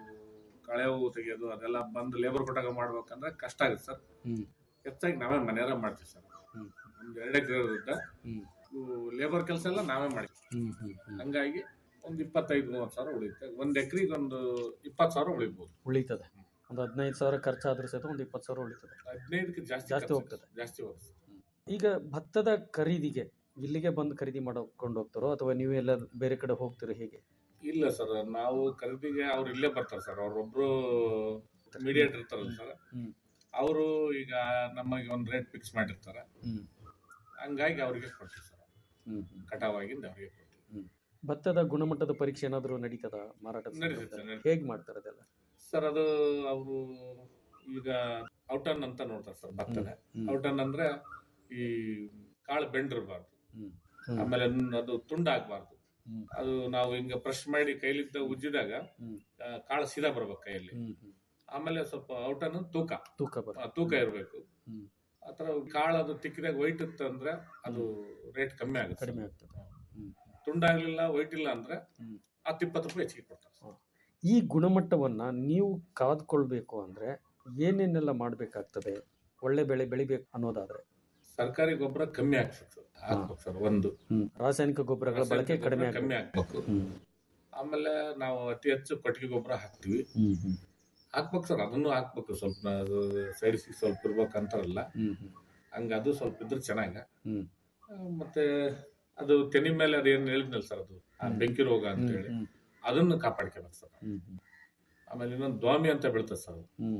ಕಳೆವು ತೆಗೆಯೋದು ಅದೆಲ್ಲ ಬಂದು ಲೇಬರ್ ಕೊಟ್ಟಾಗ ಮಾಡ್ಬೇಕಂದ್ರೆ ಕಷ್ಟ ಆಗುತ್ತೆ ಸರ್ ಹ್ಮ್ ಹೆಚ್ಚಾಗಿ ನಾವೇ ಮನೆಯಾರ ಮಾಡ್ತೀವಿ ಸರ್ ಹ್ಮ್ ಒಂದು ಎರಡು ಎಕರೆ ಇರೋದ್ರಿಂದ ಹ್ಮ್ ಲೇಬರ್ ಕೆಲಸ ಎಲ್ಲ ನಾವೇ ಮಾಡ್ತೀವಿ ಹ್ಮ್ ಹ್ಮ್ ಹ್ಮ್ ಹಂಗಾಗಿ ಒಂದು ಇಪ್ಪತ್ತೈದು ಮೂವತ್ತು ಸಾವಿರ ಉಳಿಯುತ್ತೆ ಒಂದು ಎಕರೆಗೆ ಒಂದು ಇಪ್ಪತ್ತು ಸಾವಿರ ಉಳಿಬೋದು ಉಳಿತದೆ ಒಂದು ಹದಿನೈದು ಸಾವಿರ ಖರ್ಚಾದ್ರೂ ಸಹಿತ ಒಂದು ಇಪ್ಪತ್ತು ಸಾವಿರ ಉಳಿತದೆ ಹದಿನೈದಕ್ಕೆ ಜಾಸ್ತಿ ಜಾಸ್ತಿ ಖರ್ಚು ಹೋಗ್ತದೆ. ಜಾಸ್ತಿ ಹೋಗ್ತದೆ ಈಗ ಭತ್ತದ ಖರೀದಿಗೆ ಇಲ್ಲಿಗೆ ಬಂದು ಖರೀದಿ ಮಾಡ್ಕೊಂಡು ಹೋಗ್ತಾರೋ ಅಥವಾ ನೀವು ಎಲ್ಲ ಬೇರೆ ಕಡೆ ಹೋಗ್ತೀರೋ ಹೇಗೆ ಇಲ್ಲ ಸರ್ ನಾವು ಖರೀದಿಗೆ ಅವ್ರು ಇಲ್ಲೇ ಬರ್ತಾರೆ ಸರ್ ಅವ್ರೊಬ್ರು ಮೀಡಿಯೇಟರ್ ಇರ್ತಾರಲ್ಲ ಸರ್ ಹ್ಮ್. ಅವರು ಈಗ ನಮಗೆ ಒಂದು ರೇಟ್ ಫಿಕ್ಸ್ ಮಾಡಿರ್ತಾರೆ ಹ್ಮ್ ಹಂಗಾಗಿ ಅವ್ರಿಗೆ ಕೊಡ್ತೀವಿ ಸರ್ ಹ್ಮ್ ಹ್ಮ್ ಕಟಾವಾಗಿಂದ ಅವ್ರಿಗೆ ಕೊಡ್ತೀವಿ ಭತ್ತದ ಗುಣಮಟ್ಟದ ಪರೀಕ್ಷೆ ಏನಾದರೂ ನಡೀತದ ಮಾರಾಟದ ನಡೀತದೆ, ಸಂದರ್ಭದಲ್ಲಿ? ನಡೀತದೆ. ಹೇಗ್ ಮಾಡ್ತಾರೆ ಅದೆಲ್ಲ ಸರ್ ಅದು ಅವರು ಈಗ ಔಟನ್ ಅಂತ ನೋಡ್ತಾರೆ ಸರ್ ಭತ್ತದ ಹ್ಮ್. ಔಟನ್ ಅಂದ್ರೆ ಈ ಕಾಳು ಬೆಂಡಿರ್ಬಾರ್ದು ಹ್ಮ್. ಹ್ಮ್. ಆಮೇಲೆ ನ್- ಅದು ತುಂಡಾಗಬಾರ್ದು ಹ್ಮ್. ಅದು ನಾವು ಹಿಂಗ ಬ್ರಷ್ ಮಾಡಿ ಕೈಲಿದ್ದ ಉಜ್ಜಿದಾಗ ಹ್ಮ್. ಆ, ಕಾಳು ಸೀದಾ ಬರ್ಬೇಕು ಕೈಯಲ್ಲಿ ಹ್ಮ್ ಹ್ಮ್ ಆಮೇಲೆ ಸ್ವಲ್ಪ ಔಟನ್ ತೂಕ ತೂಕ ಆ, ಬರ್ತದೆ ತೂಕ ಇರಬೇಕು ಹ್ಮ್. ಆತರ ಕಾಳು ಅದು ತಿಕ್ಕಿದಾಗ ವೈಟ್ ಇತ್ತು ಅಂದ್ರೆ ಅದು ರೇಟ್ ಕಮ್ಮಿ ಆಗುತ್ತೆ ಕಡಿಮೆ ಆಗ್ತದೆ ಹ್ಮ್ ತುಂಡಾಗ್ಲಿಲ್ಲ ವೈಟ್ ಇಲ್ಲ ಅಂದ್ರೆ ಹ್ಮ್. ಹತ್ತು ಇಪ್ಪತ್ತು ರೂಪಾಯಿ ಹೆಚ್ಚಿಗೆ ಕೊಡ್ತಾರೆ ಈ ಗುಣಮಟ್ಟವನ್ನ ನೀವು ಕಾದ್ಕೊಳ್ಬೇಕು ಅಂದ್ರೆ ಏನೇನೆಲ್ಲ ಮಾಡ್ಬೇಕಾಗ್ತದೆ ಒಳ್ಳೆ ಬೆಳೆ ಬೆಳಿಬೇಕು ಅನ್ನೋದಾದ್ರೆ ಸರ್ಕಾರಿ ಗೊಬ್ಬರ ಕಮ್ಮಿ ಆಗ್ಬೇಕು ಸರ್ ಹಾಕ್ಬೇಕು ಸರ್ ಒಂದು ಹ್ಮ್ ರಾಸಾಯನಿಕ ಗೊಬ್ಬರಗಳ ಬಳಕೆ ರಾಸಾಯನಿಕ ಕಡಿಮೆ ಗೊಬ್ಬರ ಕಮ್ಮಿ ಆಗ್ಬೇಕು. ಆಗ್ಬೇಕು ಹ್ಮ್ ಆಮೇಲೆ ನಾವು ಅತಿ ಹೆಚ್ಚು ಕೊಟ್ಟಿಗೆ ಗೊಬ್ಬರ ಹಾಕ್ತಿವಿ ಹ್ಮ್ ಹ್ಮ್ ಹಾಕ್ಬೇಕು ಸರ್ ಅದನ್ನು ಹಾಕ್ಬೇಕು ಸ್ವಲ್ಪ ಅದು ಸೈಡ್ಸಿಗೆ ಸ್ವಲ್ಪ ಇರ್ಬೇಕು ಅಂತಾರಲ್ಲ ಹ್ಮ್ ಹ್ಮ್ ಹಂಗ ಅದು ಸ್ವಲ್ಪ ಇದ್ರೆ ಚೆನ್ನಾಗ ಹ್ಮ್ ಆ, ಮತ್ತೆ ಅದು ತೆನಿ ಮೇಲೆ ಅದೇನು ಹೇಳಿದ್ನಲ್ಲ ಸರ್ ಅದು ಆ ಬೆಂಕಿ ರೋಗ ಅಂತ ಹ್ಮ್ ಹೇಳಿ ಹ್ಮ್ ಅದನ್ನು ಕಾಪಾಡ್ಕೋಬೇಕು ಸರ್ ಹ್ಮ್ ಹ್ಮ್ ಆಮೇಲೆ ಇನ್ನೊಂದು ದ್ವಾಮಿ ಅಂತ ಬೀಳ್ತದೆ ಸರ್ ಅದು. ಹ್ಮ್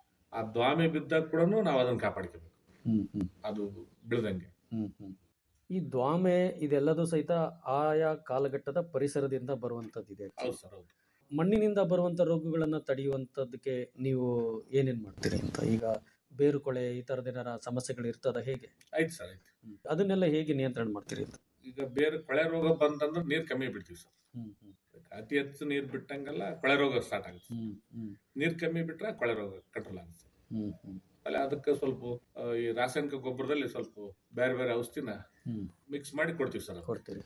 ಆ ದ್ವಾಮಿ ಬಿದ್ದಾಗ ಕೂಡ ನಾವು ಅದನ್ನ ಕಾಪಾಡ್ಕೋಬೇಕು ಹ್ಮ್ ಹ್ಮ್ ಅದು ಬೀಳ್ದಂಗೆ ಹ್ಮ್ ಹ್ಮ್ ಈ ದ್ವಾಮೆ ಇದೆಲ್ಲದೂ ಸಹಿತ ಆಯಾ ಕಾಲಘಟ್ಟದ ಪರಿಸರದಿಂದ ಬರುವಂತದ್ದಿದೆ ಹೌದು ಸರ್ ಹೌದು ಮಣ್ಣಿನಿಂದ ಬರುವಂತ ರೋಗಗಳನ್ನ ತಡೆಯುವಂತದಕ್ಕೆ ನೀವು ಏನೇನ್ ಮಾಡ್ತೀರಿ ಅಂತ ಈಗ ಬೇರುಕೊಳೆ ಈ ತರದೇನಾರ ಸಮಸ್ಯೆಗಳು ಇರ್ತದ ಹೇಗೆ ಆಯ್ತು ಸರ್ ಆಯ್ತು ಹ್ಮ್. ಅದನ್ನೆಲ್ಲ ಹೇಗೆ ನಿಯಂತ್ರಣ ಮಾಡ್ತೀರಿ ಅಂತ ಈಗ ಬೇರೆ ಕೊಳೆ ರೋಗ ಬಂತಂದ್ರೆ ನೀರ್ ಕಮ್ಮಿ ಬಿಡ್ತೀವಿ ಸರ್ ಹ್ಮ್ ಹ್ಮ್ ಅತಿ ಹೆಚ್ಚು ನೀರ್ ಬಿಟ್ಟಂಗೆಲ್ಲ ಕೊಳೆ ರೋಗ ಸ್ಟಾರ್ಟ್ ಆಗುತ್ತೆ ಹ್ಮ್ ಹ್ಮ್ ನೀರ್ ಕಮ್ಮಿ ಬಿಟ್ರೆ ಕೊಳೆ ರೋಗ ಕಂಟ್ರೋಲ್ ಆಗುತ್ತೆ ಹ್ಮ್ ಹ್ಮ್ ಆಮೇಲೆ ಅದಕ್ಕೆ ಸ್ವಲ್ಪ ಆ, ಈ ರಾಸಾಯನಿಕ ಗೊಬ್ಬರದಲ್ಲಿ ಸ್ವಲ್ಪ ಬೇರೆ ಬೇರೆ ಔಷಧಿನ ಹ್ಮ್ ಮಿಕ್ಸ್ ಮಾಡಿ ಕೊಡ್ತೀವಿ ಸರ್ ಕೊಡ್ತೀರಿ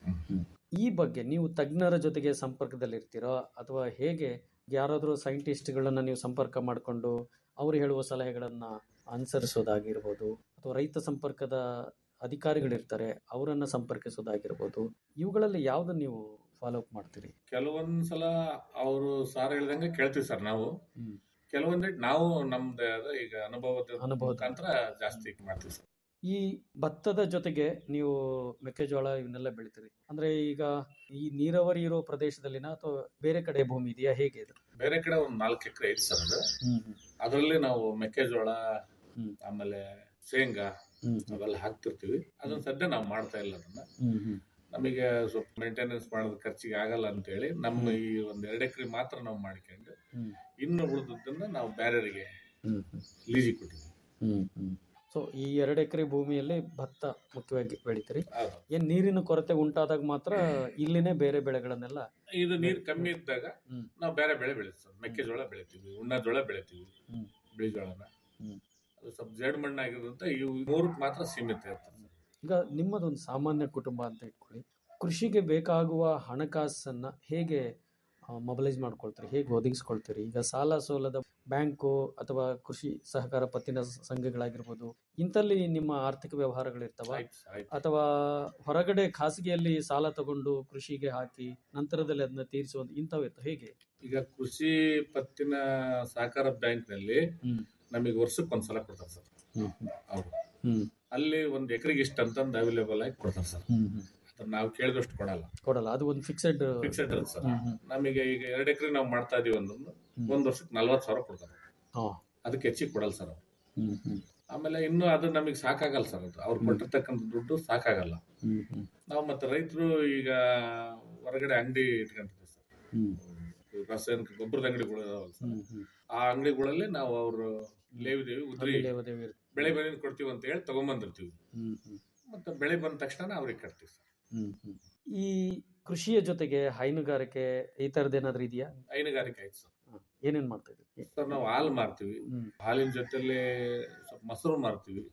ಈ ಬಗ್ಗೆ ನೀವು ತಜ್ಞರ ಜೊತೆಗೆ ಸಂಪರ್ಕದಲ್ಲಿ ಇರ್ತೀರಾ ಅಥವಾ ಹೇಗೆ ಯಾರಾದರೂ ಸೈಂಟಿಸ್ಟ್ಗಳನ್ನ ನೀವು ಸಂಪರ್ಕ ಮಾಡಿಕೊಂಡು ಅವರು ಹೇಳುವ ಸಲಹೆಗಳನ್ನ ಅನುಸರಿಸೋದಾಗಿರ್ಬೋದು ಅಥವಾ ರೈತ ಸಂಪರ್ಕದ ಅಧಿಕಾರಿಗಳಿರ್ತಾರೆ ಅವರನ್ನ ಸಂಪರ್ಕಿಸೋದಾಗಿರ್ಬೋದು ಇವುಗಳಲ್ಲಿ ಯಾವ್ದನ್ನ ನೀವು ಫಾಲೋ ಅಪ್ ಮಾಡ್ತೀರಿ ಕೆಲವೊಂದ್ ಸಲ ಅವರು ಸಾರ್ ಹೇಳ್ದಂಗೆ ಕೇಳ್ತೀವಿ ಸರ್ ನಾವು ಹ್ಮ್. ಕೆಲವೊಂದ್ ನಾವು ನಮ್ದು ಆದ ಈಗ ಅನುಭವದ ಅನುಭವದ ಮುಖಾಂತರ ಜಾಸ್ತಿ ಮಾಡ್ತೀವಿ ಸರ್ ಈ ಭತ್ತದ ಜೊತೆಗೆ ನೀವು ಮೆಕ್ಕೆಜೋಳ ಇವನ್ನೆಲ್ಲ ಬೆಳಿತೀರಿ ಅಂದ್ರೆ ಈಗ ಈ ನೀರಾವರಿ ಇರೋ ಪ್ರದೇಶದಲ್ಲಿನ ಅಥವಾ ಬೇರೆ ಕಡೆ ಭೂಮಿ ಇದೆಯಾ ಹೇಗೆ ಇದು ಬೇರೆ ಕಡೆ ಒಂದ್ ನಾಲ್ಕು ಎಕರೆ ಐತಿ ಸರ್ ಅದು ಹ್ಮ್ ಹ್ಮ್ ಅದರಲ್ಲಿ ನಾವು ಮೆಕ್ಕೆಜೋಳ ಹ್ಮ್. ಆಮೇಲೆ ಶೇಂಗಾ ಹ್ಮ್ ಅವೆಲ್ಲ ಹಾಕ್ತಿರ್ತೀವಿ ಅದನ್ನ ಸದ್ಯ ನಾವು ಮಾಡ್ತಾ ಇಲ್ಲ ಅದನ್ನ ಹ್ಮ್ ಹ್ಮ್ ನಮಗೆ ಸ್ವಲ್ಪ ಮೇಂಟೆನೆನ್ಸ್ ಮಾಡೋದು ಖರ್ಚಿಗೆ ಆಗಲ್ಲ ಅಂತ ಹೇಳಿ ನಮ್ಮ ಈ ಒಂದ್ ಎರಡು ಎಕರೆ ಮಾತ್ರ ನಾವು ಮಾಡ್ಕೊಂಡು ಹ್ಮ್. ಇನ್ನು ಉಳಿದದ್ದನ್ನ ನಾವು ಬೇರೆಯವರಿಗೆ ಹ್ಮ್ ಹ್ಮ್ ಲೀಸಿಗೆ ಕೊಟ್ಟಿದ್ದೀವಿ ಹ್ಮ್ ಹ್ಮ್ ಸೊ ಈ ಎರಡು ಎಕರೆ ಭೂಮಿಯಲ್ಲಿ ಭತ್ತ ಮುಖ್ಯವಾಗಿ ಬೆಳಿತೀರಿ ಹೌದು. ಏನ್ ನೀರಿನ ಕೊರತೆ ಉಂಟಾದಾಗ ಮಾತ್ರ ಇಲ್ಲಿನೇ ಬೇರೆ ಬೆಳೆಗಳನ್ನೆಲ್ಲ ಇದು ನೀರು ಕಮ್ಮಿ ಇದ್ದಾಗ ಹ್ಮ್. ನಾವು ಬೇರೆ ಬೆಳೆ ಬೆಳಿತೀವಿ ಮೆಕ್ಕೆಜೋಳ ಬೆಳಿತೀವಿ ಉಣ್ಣಜೋಳ ಬೆಳಿತೀವಿ ಹ್ಮ್. ಬಿಳಿಜೋಳನ ಹ್ಮ್. ಅದು ಸ್ವಲ್ಪ ಜೇಡ್ ಮಣ್ಣಾಗಿರೋದ್ರಿಂದ ಇವು ಮೂರಕ್ಕೆ ಮಾತ್ರ ಸೀಮಿತ ಇರ್ತದೆ ಈಗ ನಿಮ್ಮದೊಂದು ಸಾಮಾನ್ಯ ಕುಟುಂಬ ಅಂತ ಇಟ್ಕೊಳ್ಳಿ ಕೃಷಿಗೆ ಬೇಕಾಗುವ ಹಣಕಾಸನ್ನ ಹೇಗೆ ಮೊಬಲೈಸ್ ಮಾಡ್ಕೊಳ್ತೀರಿ ಹೇಗೆ ಒದಗಿಸ್ಕೊಳ್ತೀರಿ ಈಗ ಸಾಲ ಸೋಲದ ಬ್ಯಾಂಕು ಅಥವಾ ಕೃಷಿ ಸಹಕಾರ ಪತ್ತಿನ ಸಂಘಗಳಾಗಿರ್ಬೋದು ಇಂಥಲ್ಲಿ ನಿಮ್ಮ ಆರ್ಥಿಕ ವ್ಯವಹಾರಗಳಿರ್ತಾವ ಆಯ್ತು ಸರ್, ಆಯ್ತು. ಅಥವಾ ಹೊರಗಡೆ ಖಾಸಗಿಯಲ್ಲಿ ಸಾಲ ತಗೊಂಡು ಕೃಷಿಗೆ ಹಾಕಿ ನಂತರದಲ್ಲಿ ಅದನ್ನ ತೀರಿಸುವಂತ ಇಂಥವು ಇರ್ತವೆ ಹೇಗೆ ಈಗ ಕೃಷಿ ಪತ್ತಿನ ಸಹಕಾರ ಬ್ಯಾಂಕ್ನಲ್ಲಿ ಹ್ಮ್. ನಮಗೆ ವರ್ಷಕ್ಕೆ ಒಂದ್ಸಲ ಕೊಡ್ತಾರೆ ಸರ್ ಹ್ಮ್ ಹ್ಮ್ ಅವರು ಹ್ಮ್ ಅಲ್ಲಿ ಒಂದ್ ಎಕರೆಗೆ ಇಷ್ಟ ಅಂತಂದು ಅವೈಲೇಬಲ್ ಆಗಿ ಕೊಡ್ತಾರೆ ಸರ್ ಹ್ಮ್ ಹ್ಮ್ ಅದನ್ನ ನಾವು ಕೇಳಿದಷ್ಟು ಕೊಡಲ್ಲ ಕೊಡಲ್ಲ ಅದು ಒಂದು ಫಿಕ್ಸೆಡ್ ಫಿಕ್ಸೆಡ್ ಇರುತ್ತೆ ಸರ್ ನಮಗೆ ಈಗ ಎರಡು ಎಕರೆ ನಾವು ಮಾಡ್ತಾ ಇದೀವಿ ಅಂದ್ರೆ ಒಂದ್ ವರ್ಷಕ್ಕೆ ನಲ್ವತ್ತು ಸಾವಿರ ಕೊಡ್ತಾರೆ ಅದಕ್ಕೆ ಹೆಚ್ಚಿಗೆ ಕೊಡಲ್ಲ ಸರ್ ಅವ್ರು ಆಮೇಲೆ ಇನ್ನು ಅದು ನಮಗೆ ಸಾಕಾಗಲ್ಲ ಸರ್ ಅದು ಅವ್ರು ಕೊಟ್ಟಿರ್ತಕ್ಕಂಥ ದುಡ್ಡು ಸಾಕಾಗಲ್ಲ ನಾವು ಮತ್ತೆ ರೈತರು ಈಗ ಹೊರಗಡೆ ಅಂಗಡಿ ಇಟ್ಕೊಂಡಿರ್ತೀವಿ ಸರ್ ರಾಸಾಯನಿಕ ಗೊಬ್ಬರದ ಅಂಗಡಿಗಳು ಇದಾವಲ್ಲ ಸರ್ ಆ ಅಂಗಡಿಗಳಲ್ಲಿ ನಾವು ಅವರು ಲೇವಿದೇವಿ ಉದ್ರಿ ಲೇವಾದೇವಿ ಇರುತ್ತೆ. ಬೆಳೆ ಬೆಳೆ ಕೊಡ್ತೀವಿ ಅಂತ ಹೇಳಿ ತಗೊಂಬಂದಿರ್ತೀವಿ ಮತ್ತೆ ಬೆಳೆ ಬಂದ ತಕ್ಷಣ ಅವ್ರಿಗೆ ಕಟ್ತೀವಿ ಸರ್ ಈ ಕೃಷಿಯ ಜೊತೆಗೆ ಹೈನುಗಾರಿಕೆ ಈ ತರದ್ ಏನಾದ್ರೂ ಇದೆಯಾ ಹೈನುಗಾರಿಕೆ ಆಯ್ತು ಸರ್ ಏನೇನ್ ಮಾಡ್ತಾ ಇದ್ದೀವಿ ಸರ್ ನಾವು ಹಾಲು ಮಾರ್ತೀವಿ ಹಾಲಿನ ಜೊತೆಲಿ ಸ್ವಲ್ಪ ಮೊಸರು ಮಾರ್ತೀವಿ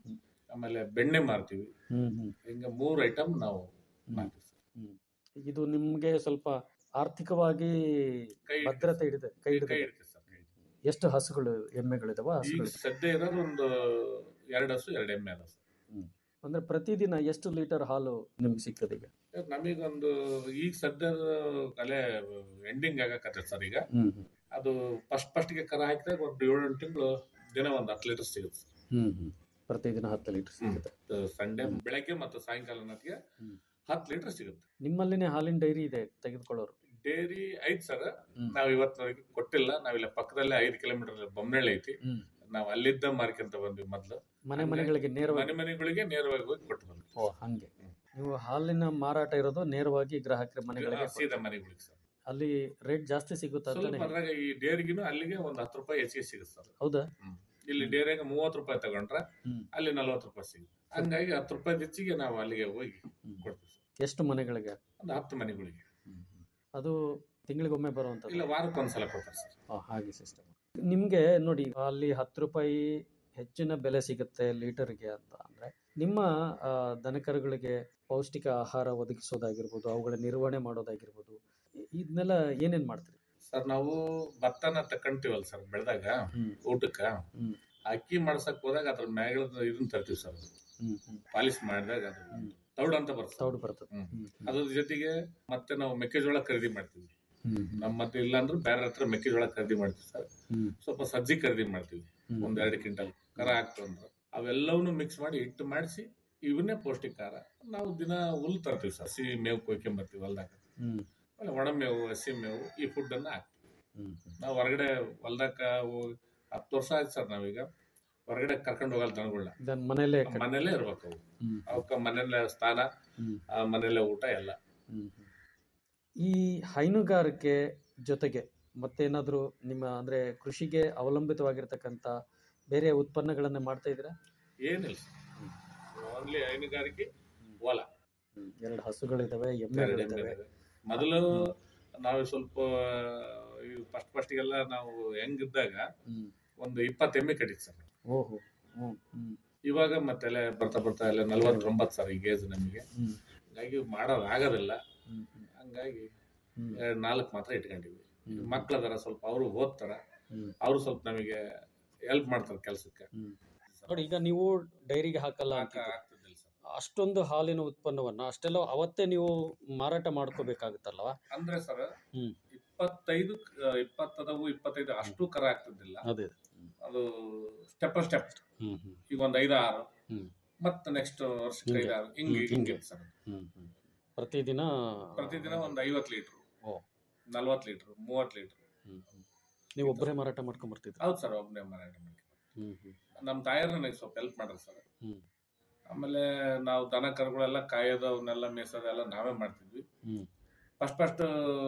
ಆಮೇಲೆ ಬೆಣ್ಣೆ ಮಾರ್ತೀವಿ ಹಿಂಗ ಮೂರ್ ಐಟಮ್ ನಾವು ಮಾರ್ತೀವಿ ಸರ್ ಇದು ನಿಮ್ಗೆ ಸ್ವಲ್ಪ ಆರ್ಥಿಕವಾಗಿ ಕೈ ಹಿಡಿತದೆ. ಭದ್ರತೆ ಹಿಡಿದೆ ಕೈ ಕೈ ಹಿಡಿದೆ ಹಿಡಿತದೆ ಸರ್ ಕೈ ಹಿಡಿತದೆ. ಎಷ್ಟು ಹಸುಗಳು ಎಮ್ಮೆಗಳಿದಾವ ಈಗ ಹಸುಗಳು ಸದ್ಯ ಇರೋದು ಒಂದು ಎರಡು ಹಸು ಎರಡು ಎಮ್ಮೆ ಅದ ಸರ್ ಅಂದ್ರೆ ಪ್ರತಿದಿನ ಎಷ್ಟು ಲೀಟರ್ ಹಾಲು ನಿಮ್ಗೆ ಸಿಗ್ತದೆ ಈಗ ನಮಗೊಂದು ಈಗ ಸದ್ಯದ ಕಲೆ ಎಂಡಿಂಗ್ ಆಗಕತ್ತೆ ಸರ್ ಈಗ ಅದು ಫಸ್ಟ್ ಫಸ್ಟ್ಗೆ ಕರ ಹಾಕಿದಾಗ ಒಂದು ಏಳೆಂಟು ತಿಂಗಳು ದಿನ ಒಂದು ಹತ್ತು ಲೀಟರ್ ಸಿಗುತ್ತೆ ಸರ್ ಪ್ರತಿದಿನ ಹತ್ತು ಲೀಟರ್ ಸಿಗುತ್ತೆ ಸಂಡೇ ಬೆಳಗ್ಗೆ ಮತ್ತು ಸಾಯಂಕಾಲ ಹೊತ್ತಿಗೆ ಹತ್ತು ಲೀಟರ್ ಸಿಗುತ್ತೆ ನಿಮ್ಮಲ್ಲಿನೇ ಹಾಲಿನ ಡೈರಿ ಇದೆ ತೆಗೆದುಕೊಳ್ಳೋರು ಡೈರಿ ಐತ್ ಸರ್ ನಾವ್ ಇವತ್ತಿನವರೆಗೆ ಕೊಟ್ಟಿಲ್ಲ ನಾವಿಲ್ಲ ಪಕ್ಕದಲ್ಲೇ ಐದು ಕಿಲೋಮೀಟರ್ ಬೊಮ್ಮನಹಳ್ಳಿ ಐತಿ ನಾವ್ ಅಲ್ಲಿದ್ದ ಮಾರ್ಕೊಂತ ಬಂದ್ವಿ ಮೊದ್ಲು ಮನೆ ಹಂಗಾಗಿ ಮನೆಗಳಿಗೆ ನೇರವಾಗಿ ಮನೆ ಮನೆಗಳಿಗೆ ನೇರವಾಗಿ ಹೋಗಿ ಕೊಟ್ಟು ಬಂದ್ವಿ ಓ ಹಂಗೆ ನೀವು ಹಾಲಿನ ಮಾರಾಟ ಇರೋದು ನೇರವಾಗಿ ಗ್ರಾಹಕರ ಮನೆಗಳಿಗೆ ಆ, ಸೀದಾ ಮನೆಗಳಿಗೆ ಸರ್ ಅಲ್ಲಿ ರೇಟ್ ಜಾಸ್ತಿ ಸಿಗುತ್ತಾ ಸ್ವಲ್ಪ ಅಂತಾನೆ ಅದ್ರಾಗ ಈ ಡೇರಿಗಿನ ಅಲ್ಲಿಗೆ ಒಂದ್ ಹತ್ತು ರೂಪಾಯಿ ಹೆಚ್ಚಿಗೆ ಸಿಗುತ್ತೆ ಸರ್ ಹೌದಾ ಇಲ್ಲಿ ಡೇರಿಯಾಗ ಮೂವತ್ತು ರೂಪಾಯಿ ತಗೊಂಡ್ರೆ ಅಲ್ಲಿ ನಲ್ವತ್ತು ರೂಪಾಯಿ ಸಿಗುತ್ತೆ ಹಂಗಾಗಿ ಹತ್ತು ರೂಪಾಯಿ ಹೆಚ್ಚಿಗೆ ನಾವು ಅಲ್ಲಿಗೆ ಹೋಗಿ ಕೊಡ್ತೀವಿ ಸರ್ ಎಷ್ಟು ಮನೆಗಳಿಗೆ ಒಂದು ಹತ್ತು ಮನೆಗಳಿಗೆ ಅದು ತಿಂಗಳಿಗೊಮ್ಮೆ ಬರುವಂತ ಇಲ್ಲ ವಾರಕ್ಕೆ ಒಂದ್ಸಲ ಕೊಡ್ತಾರೆ ಸರ್ ಹಾಗೆ ಸಿಸ್ಟಮ್ ನಿಮ್ಗೆ ನೋಡಿ ಅಲ್ಲಿ ಹತ್ತು ರೂಪಾಯಿ ಹೆಚ್ಚಿನ ಬೆಲೆ ಸಿಗುತ್ತೆ ಲೀಟರ್ಗೆ ಅಂತ ಅಂದ್ರೆ ನಿಮ್ಮ ಆ, ದನಕರುಗಳಿಗೆ ಪೌಷ್ಟಿಕ ಆಹಾರ ಒದಗಿಸೋದಾಗಿರ್ಬೋದು ಅವುಗಳ ನಿರ್ವಹಣೆ ಮಾಡೋದಾಗಿರ್ಬೋದು ಇ- ಇದನ್ನೆಲ್ಲ ಏನೇನ್ ಮಾಡ್ತೀರಿ ಸರ್ ನಾವು ಭತ್ತನ ತಕೊಂತೀವಲ್ಲ ಸರ್ ಬೆಳೆದಾಗ ಊಟಕ್ಕ ಅಕ್ಕಿ ಮಾಡ್ಸಕ್ ಹೋದಾಗ ಅದ್ರ ಮ್ಯಾಗಳದ ಇದನ್ನ ತರ್ತೀವಿ ಸರ್ ಪಾಲಿಶ್ ಮಾಡಿದಾಗ ಅದು ತೌಡ್ ಅಂತ ಬರ್ತದೆ ತೌಡು ಬರ್ತದೆ ಅದ್ರ ಜೊತೆಗೆ ಮತ್ತೆ ನಾವು ಮೆಕ್ಕೆಜೋಳ ಖರೀದಿ ಮಾಡ್ತೀವಿ ನಮ್ಮ ಮತ್ತೆ ಇಲ್ಲ ಅಂದ್ರೆ ಬೇರೆ ಹತ್ರ ಮೆಕ್ಕೆಜೋಳ ಖರೀದಿ ಮಾಡ್ತೀವಿ ಸರ್ ಸ್ವಲ್ಪ ಸಜ್ಜಿ ಖರೀದಿ ಮಾಡ್ತೀವಿ ಒಂದ್ ಎರಡು ಕ್ವಿಂಟಲ್ ಕರ ಹಾಕ್ತು ಅಂದ್ರೆ ಅವೆಲ್ಲವನ್ನೂ ಮಿಕ್ಸ್ ಮಾಡಿ ಹಿಟ್ಟು ಮಾಡಿಸಿ ಇವನ್ನೇ ಪೌಷ್ಟಿಕ ಆಹಾರ ನಾವು ದಿನ ಹುಲ್ಲು ತರ್ತೀವಿ ಸರ್ ಹಸಿ ಮೇವು ಕೊಯ್ಕೊಂಬರ್ತೀವಿ ಹೊಲ್ದಾಗ ಆಮೇಲೆ ಒಣ ಮೇವು ಹಸಿ ಮೇವು ಈ ಫುಡ್ ಅನ್ನ ಹಾಕ್ತೀವಿ ನಾವು ಹೊರಗಡೆ ಹೊಲ್ದಾಗ ಹೋಗಿ ಹತ್ತು ವರ್ಷ ಆಯ್ತು ಸರ್ ನಾವೀಗ ಹೊರಗಡೆ ಕರ್ಕೊಂಡು ಹೋಗಲ್ಲ ದನಗಳನ್ನ ಇದನ್ನ ಮನೇಲೆ ಮನೇಲೇ ಇರ್ಬೇಕು ಅವು ಅವಕ್ಕ ಮನೇಲೆ ಸ್ಥಾನ ಆ ಮನೇಲೆ ಊಟ ಎಲ್ಲ ಈ ಹೈನುಗಾರಿಕೆ ಜೊತೆಗೆ ಮತ್ತೇನಾದ್ರೂ ನಿಮ್ಮ ಅಂದ್ರೆ ಕೃಷಿಗೆ ಅವಲಂಬಿತವಾಗಿರ್ತಕ್ಕಂಥ ಬೇರೆ ಉತ್ಪನ್ನಗಳನ್ನ ಮಾಡ್ತಾ ಇದ್ದೀರಾ ಏನಿಲ್ಲ ಓನ್ಲಿ ಹೈನುಗಾರಿಕೆ ಹೊಲ ಎರಡು ಹಸುಗಳಿದಾವೆ ಎರಡು ಎಮ್ಮೆಗಳಿದಾವೆ ಎಮ್ಮೆ ಇದಾವೆ. ಮೊದಲು ನಾವು ಸ್ವಲ್ಪ ಫಸ್ಟ್ ಫಸ್ಟಿಗೆಲ್ಲ ನಾವು ಹೆಂಗಿದ್ದಾಗ ಒಂದು ಇಪ್ಪತ್ತು ಎಮ್ಮೆ ಕಟ್ಟಿತ್ತು ಸರ್ ಓಹೋ ಹ್ಮ್ ಹ್ಮ್ ಇವಾಗ ಮತ್ತೆಲ್ಲ ಬರ್ತಾ ಬರ್ತಾ ಎಲ್ಲ ನಲ್ವತ್ತೊಂಬತ್ತು ಸರ್ ಈಗ ಏಜ್ ನಮಗೆ ಹಂಗಾಗಿ ಮಾಡೋದು ಆಗೋದಿಲ್ಲ ಹಂಗಾಗಿ ಎರಡ್ ನಾಲ್ಕು ಮಾತ್ರ ಇಟ್ಕೊಂಡಿವಿ ಮಕ್ಳದಾರ ಸ್ವಲ್ಪ ಅವರು ಓದ್ತಾರ ಅವರು ಸ್ವಲ್ಪ ನಮಗೆ ಹೆಲ್ಪ್ ಮಾಡ್ತಾರೆ ಕೆಲಸಕ್ಕೆ ನೋಡಿ ಈಗ ನೀವು ಡೈರಿಗೆ ಹಾಕಲ್ಲ ಅಂತಿದ್ದೀರಿ. ಅಷ್ಟೊಂದು ಹಾಲಿನ ಉತ್ಪನ್ನವನ್ನ ಅಷ್ಟೆಲ್ಲ ಅವತ್ತೇ ನೀವು ಮಾರಾಟ ಮಾಡ್ಕೋಬೇಕಾಗುತ್ತಲ್ವಾ ಅಂದ್ರೆ ಸರ್ ಹ್ಮ್ ಇಪ್ಪತ್ತೈದು ಕ- ಇಪ್ಪತ್ತದವು ಇಪ್ಪತ್ತೈದು ಅಷ್ಟು ಕರ ಆಗ್ತಿದ್ದಿಲ್ಲ ಅದೇ ಅದು ಸ್ಟೆಪ್ ಸ್ಟೆಪ್ ಹ್ಮ್ ಹ್ಮ್ ಈಗ ಒಂದ್ ಐದು ಆರು ಹ್ಮ್ ಮತ್ತೆ ನೆಕ್ಸ್ಟ್ ವರ್ಷಕ್ಕೆ ಹಿಂಗೆ. ಐದು ಆರು ಹಿಂಗೆ ಹ್ಮ್, ಹಿಂಗೆ ಹಿಂಗೆ. ಸರ್ ಹ್ಮ್ ಹ್ಮ್ ಪ್ರತಿದಿನ ಪ್ರತಿದಿನ ಒಂದ್ ಐವತ್ತು ಲೀಟ್ರು ಓ ನಲ್ವತ್ತು ಲೀಟ್ರು ಮೂವತ್ತು ಲೀಟ್ರು ನೀವು ಒಬ್ಬರೇ ಮಾರಾಟ ಮಾಡ್ಕೊಂಡ್ ಬರ್ತಿದ್ರಿ ಹೌದು ಸರ್ ಒಬ್ಬನೇ ಮಾರಾಟ ಮಾಡಿ ಹ್ಮ್ ಹ್ಮ್ ನಮ್ಮ ತಾಯರ್ ನನಗೆ ಸ್ವಲ್ಪ ಹೆಲ್ಪ್ ಮಾಡ್ರಿ ಸರ್ ಹ್ಮ್ ಆಮೇಲೆ ನಾವು ದನ ಕರುಗಳೆಲ್ಲ ಕಾಯೋದು ಅವನ್ನೆಲ್ಲ ಮೇಸೋದೆಲ್ಲ ನಾವೇ ಮಾಡ್ತಿದ್ವಿ ಹ್ಮ್ ಫಸ್ಟ್ ಫಸ್ಟ್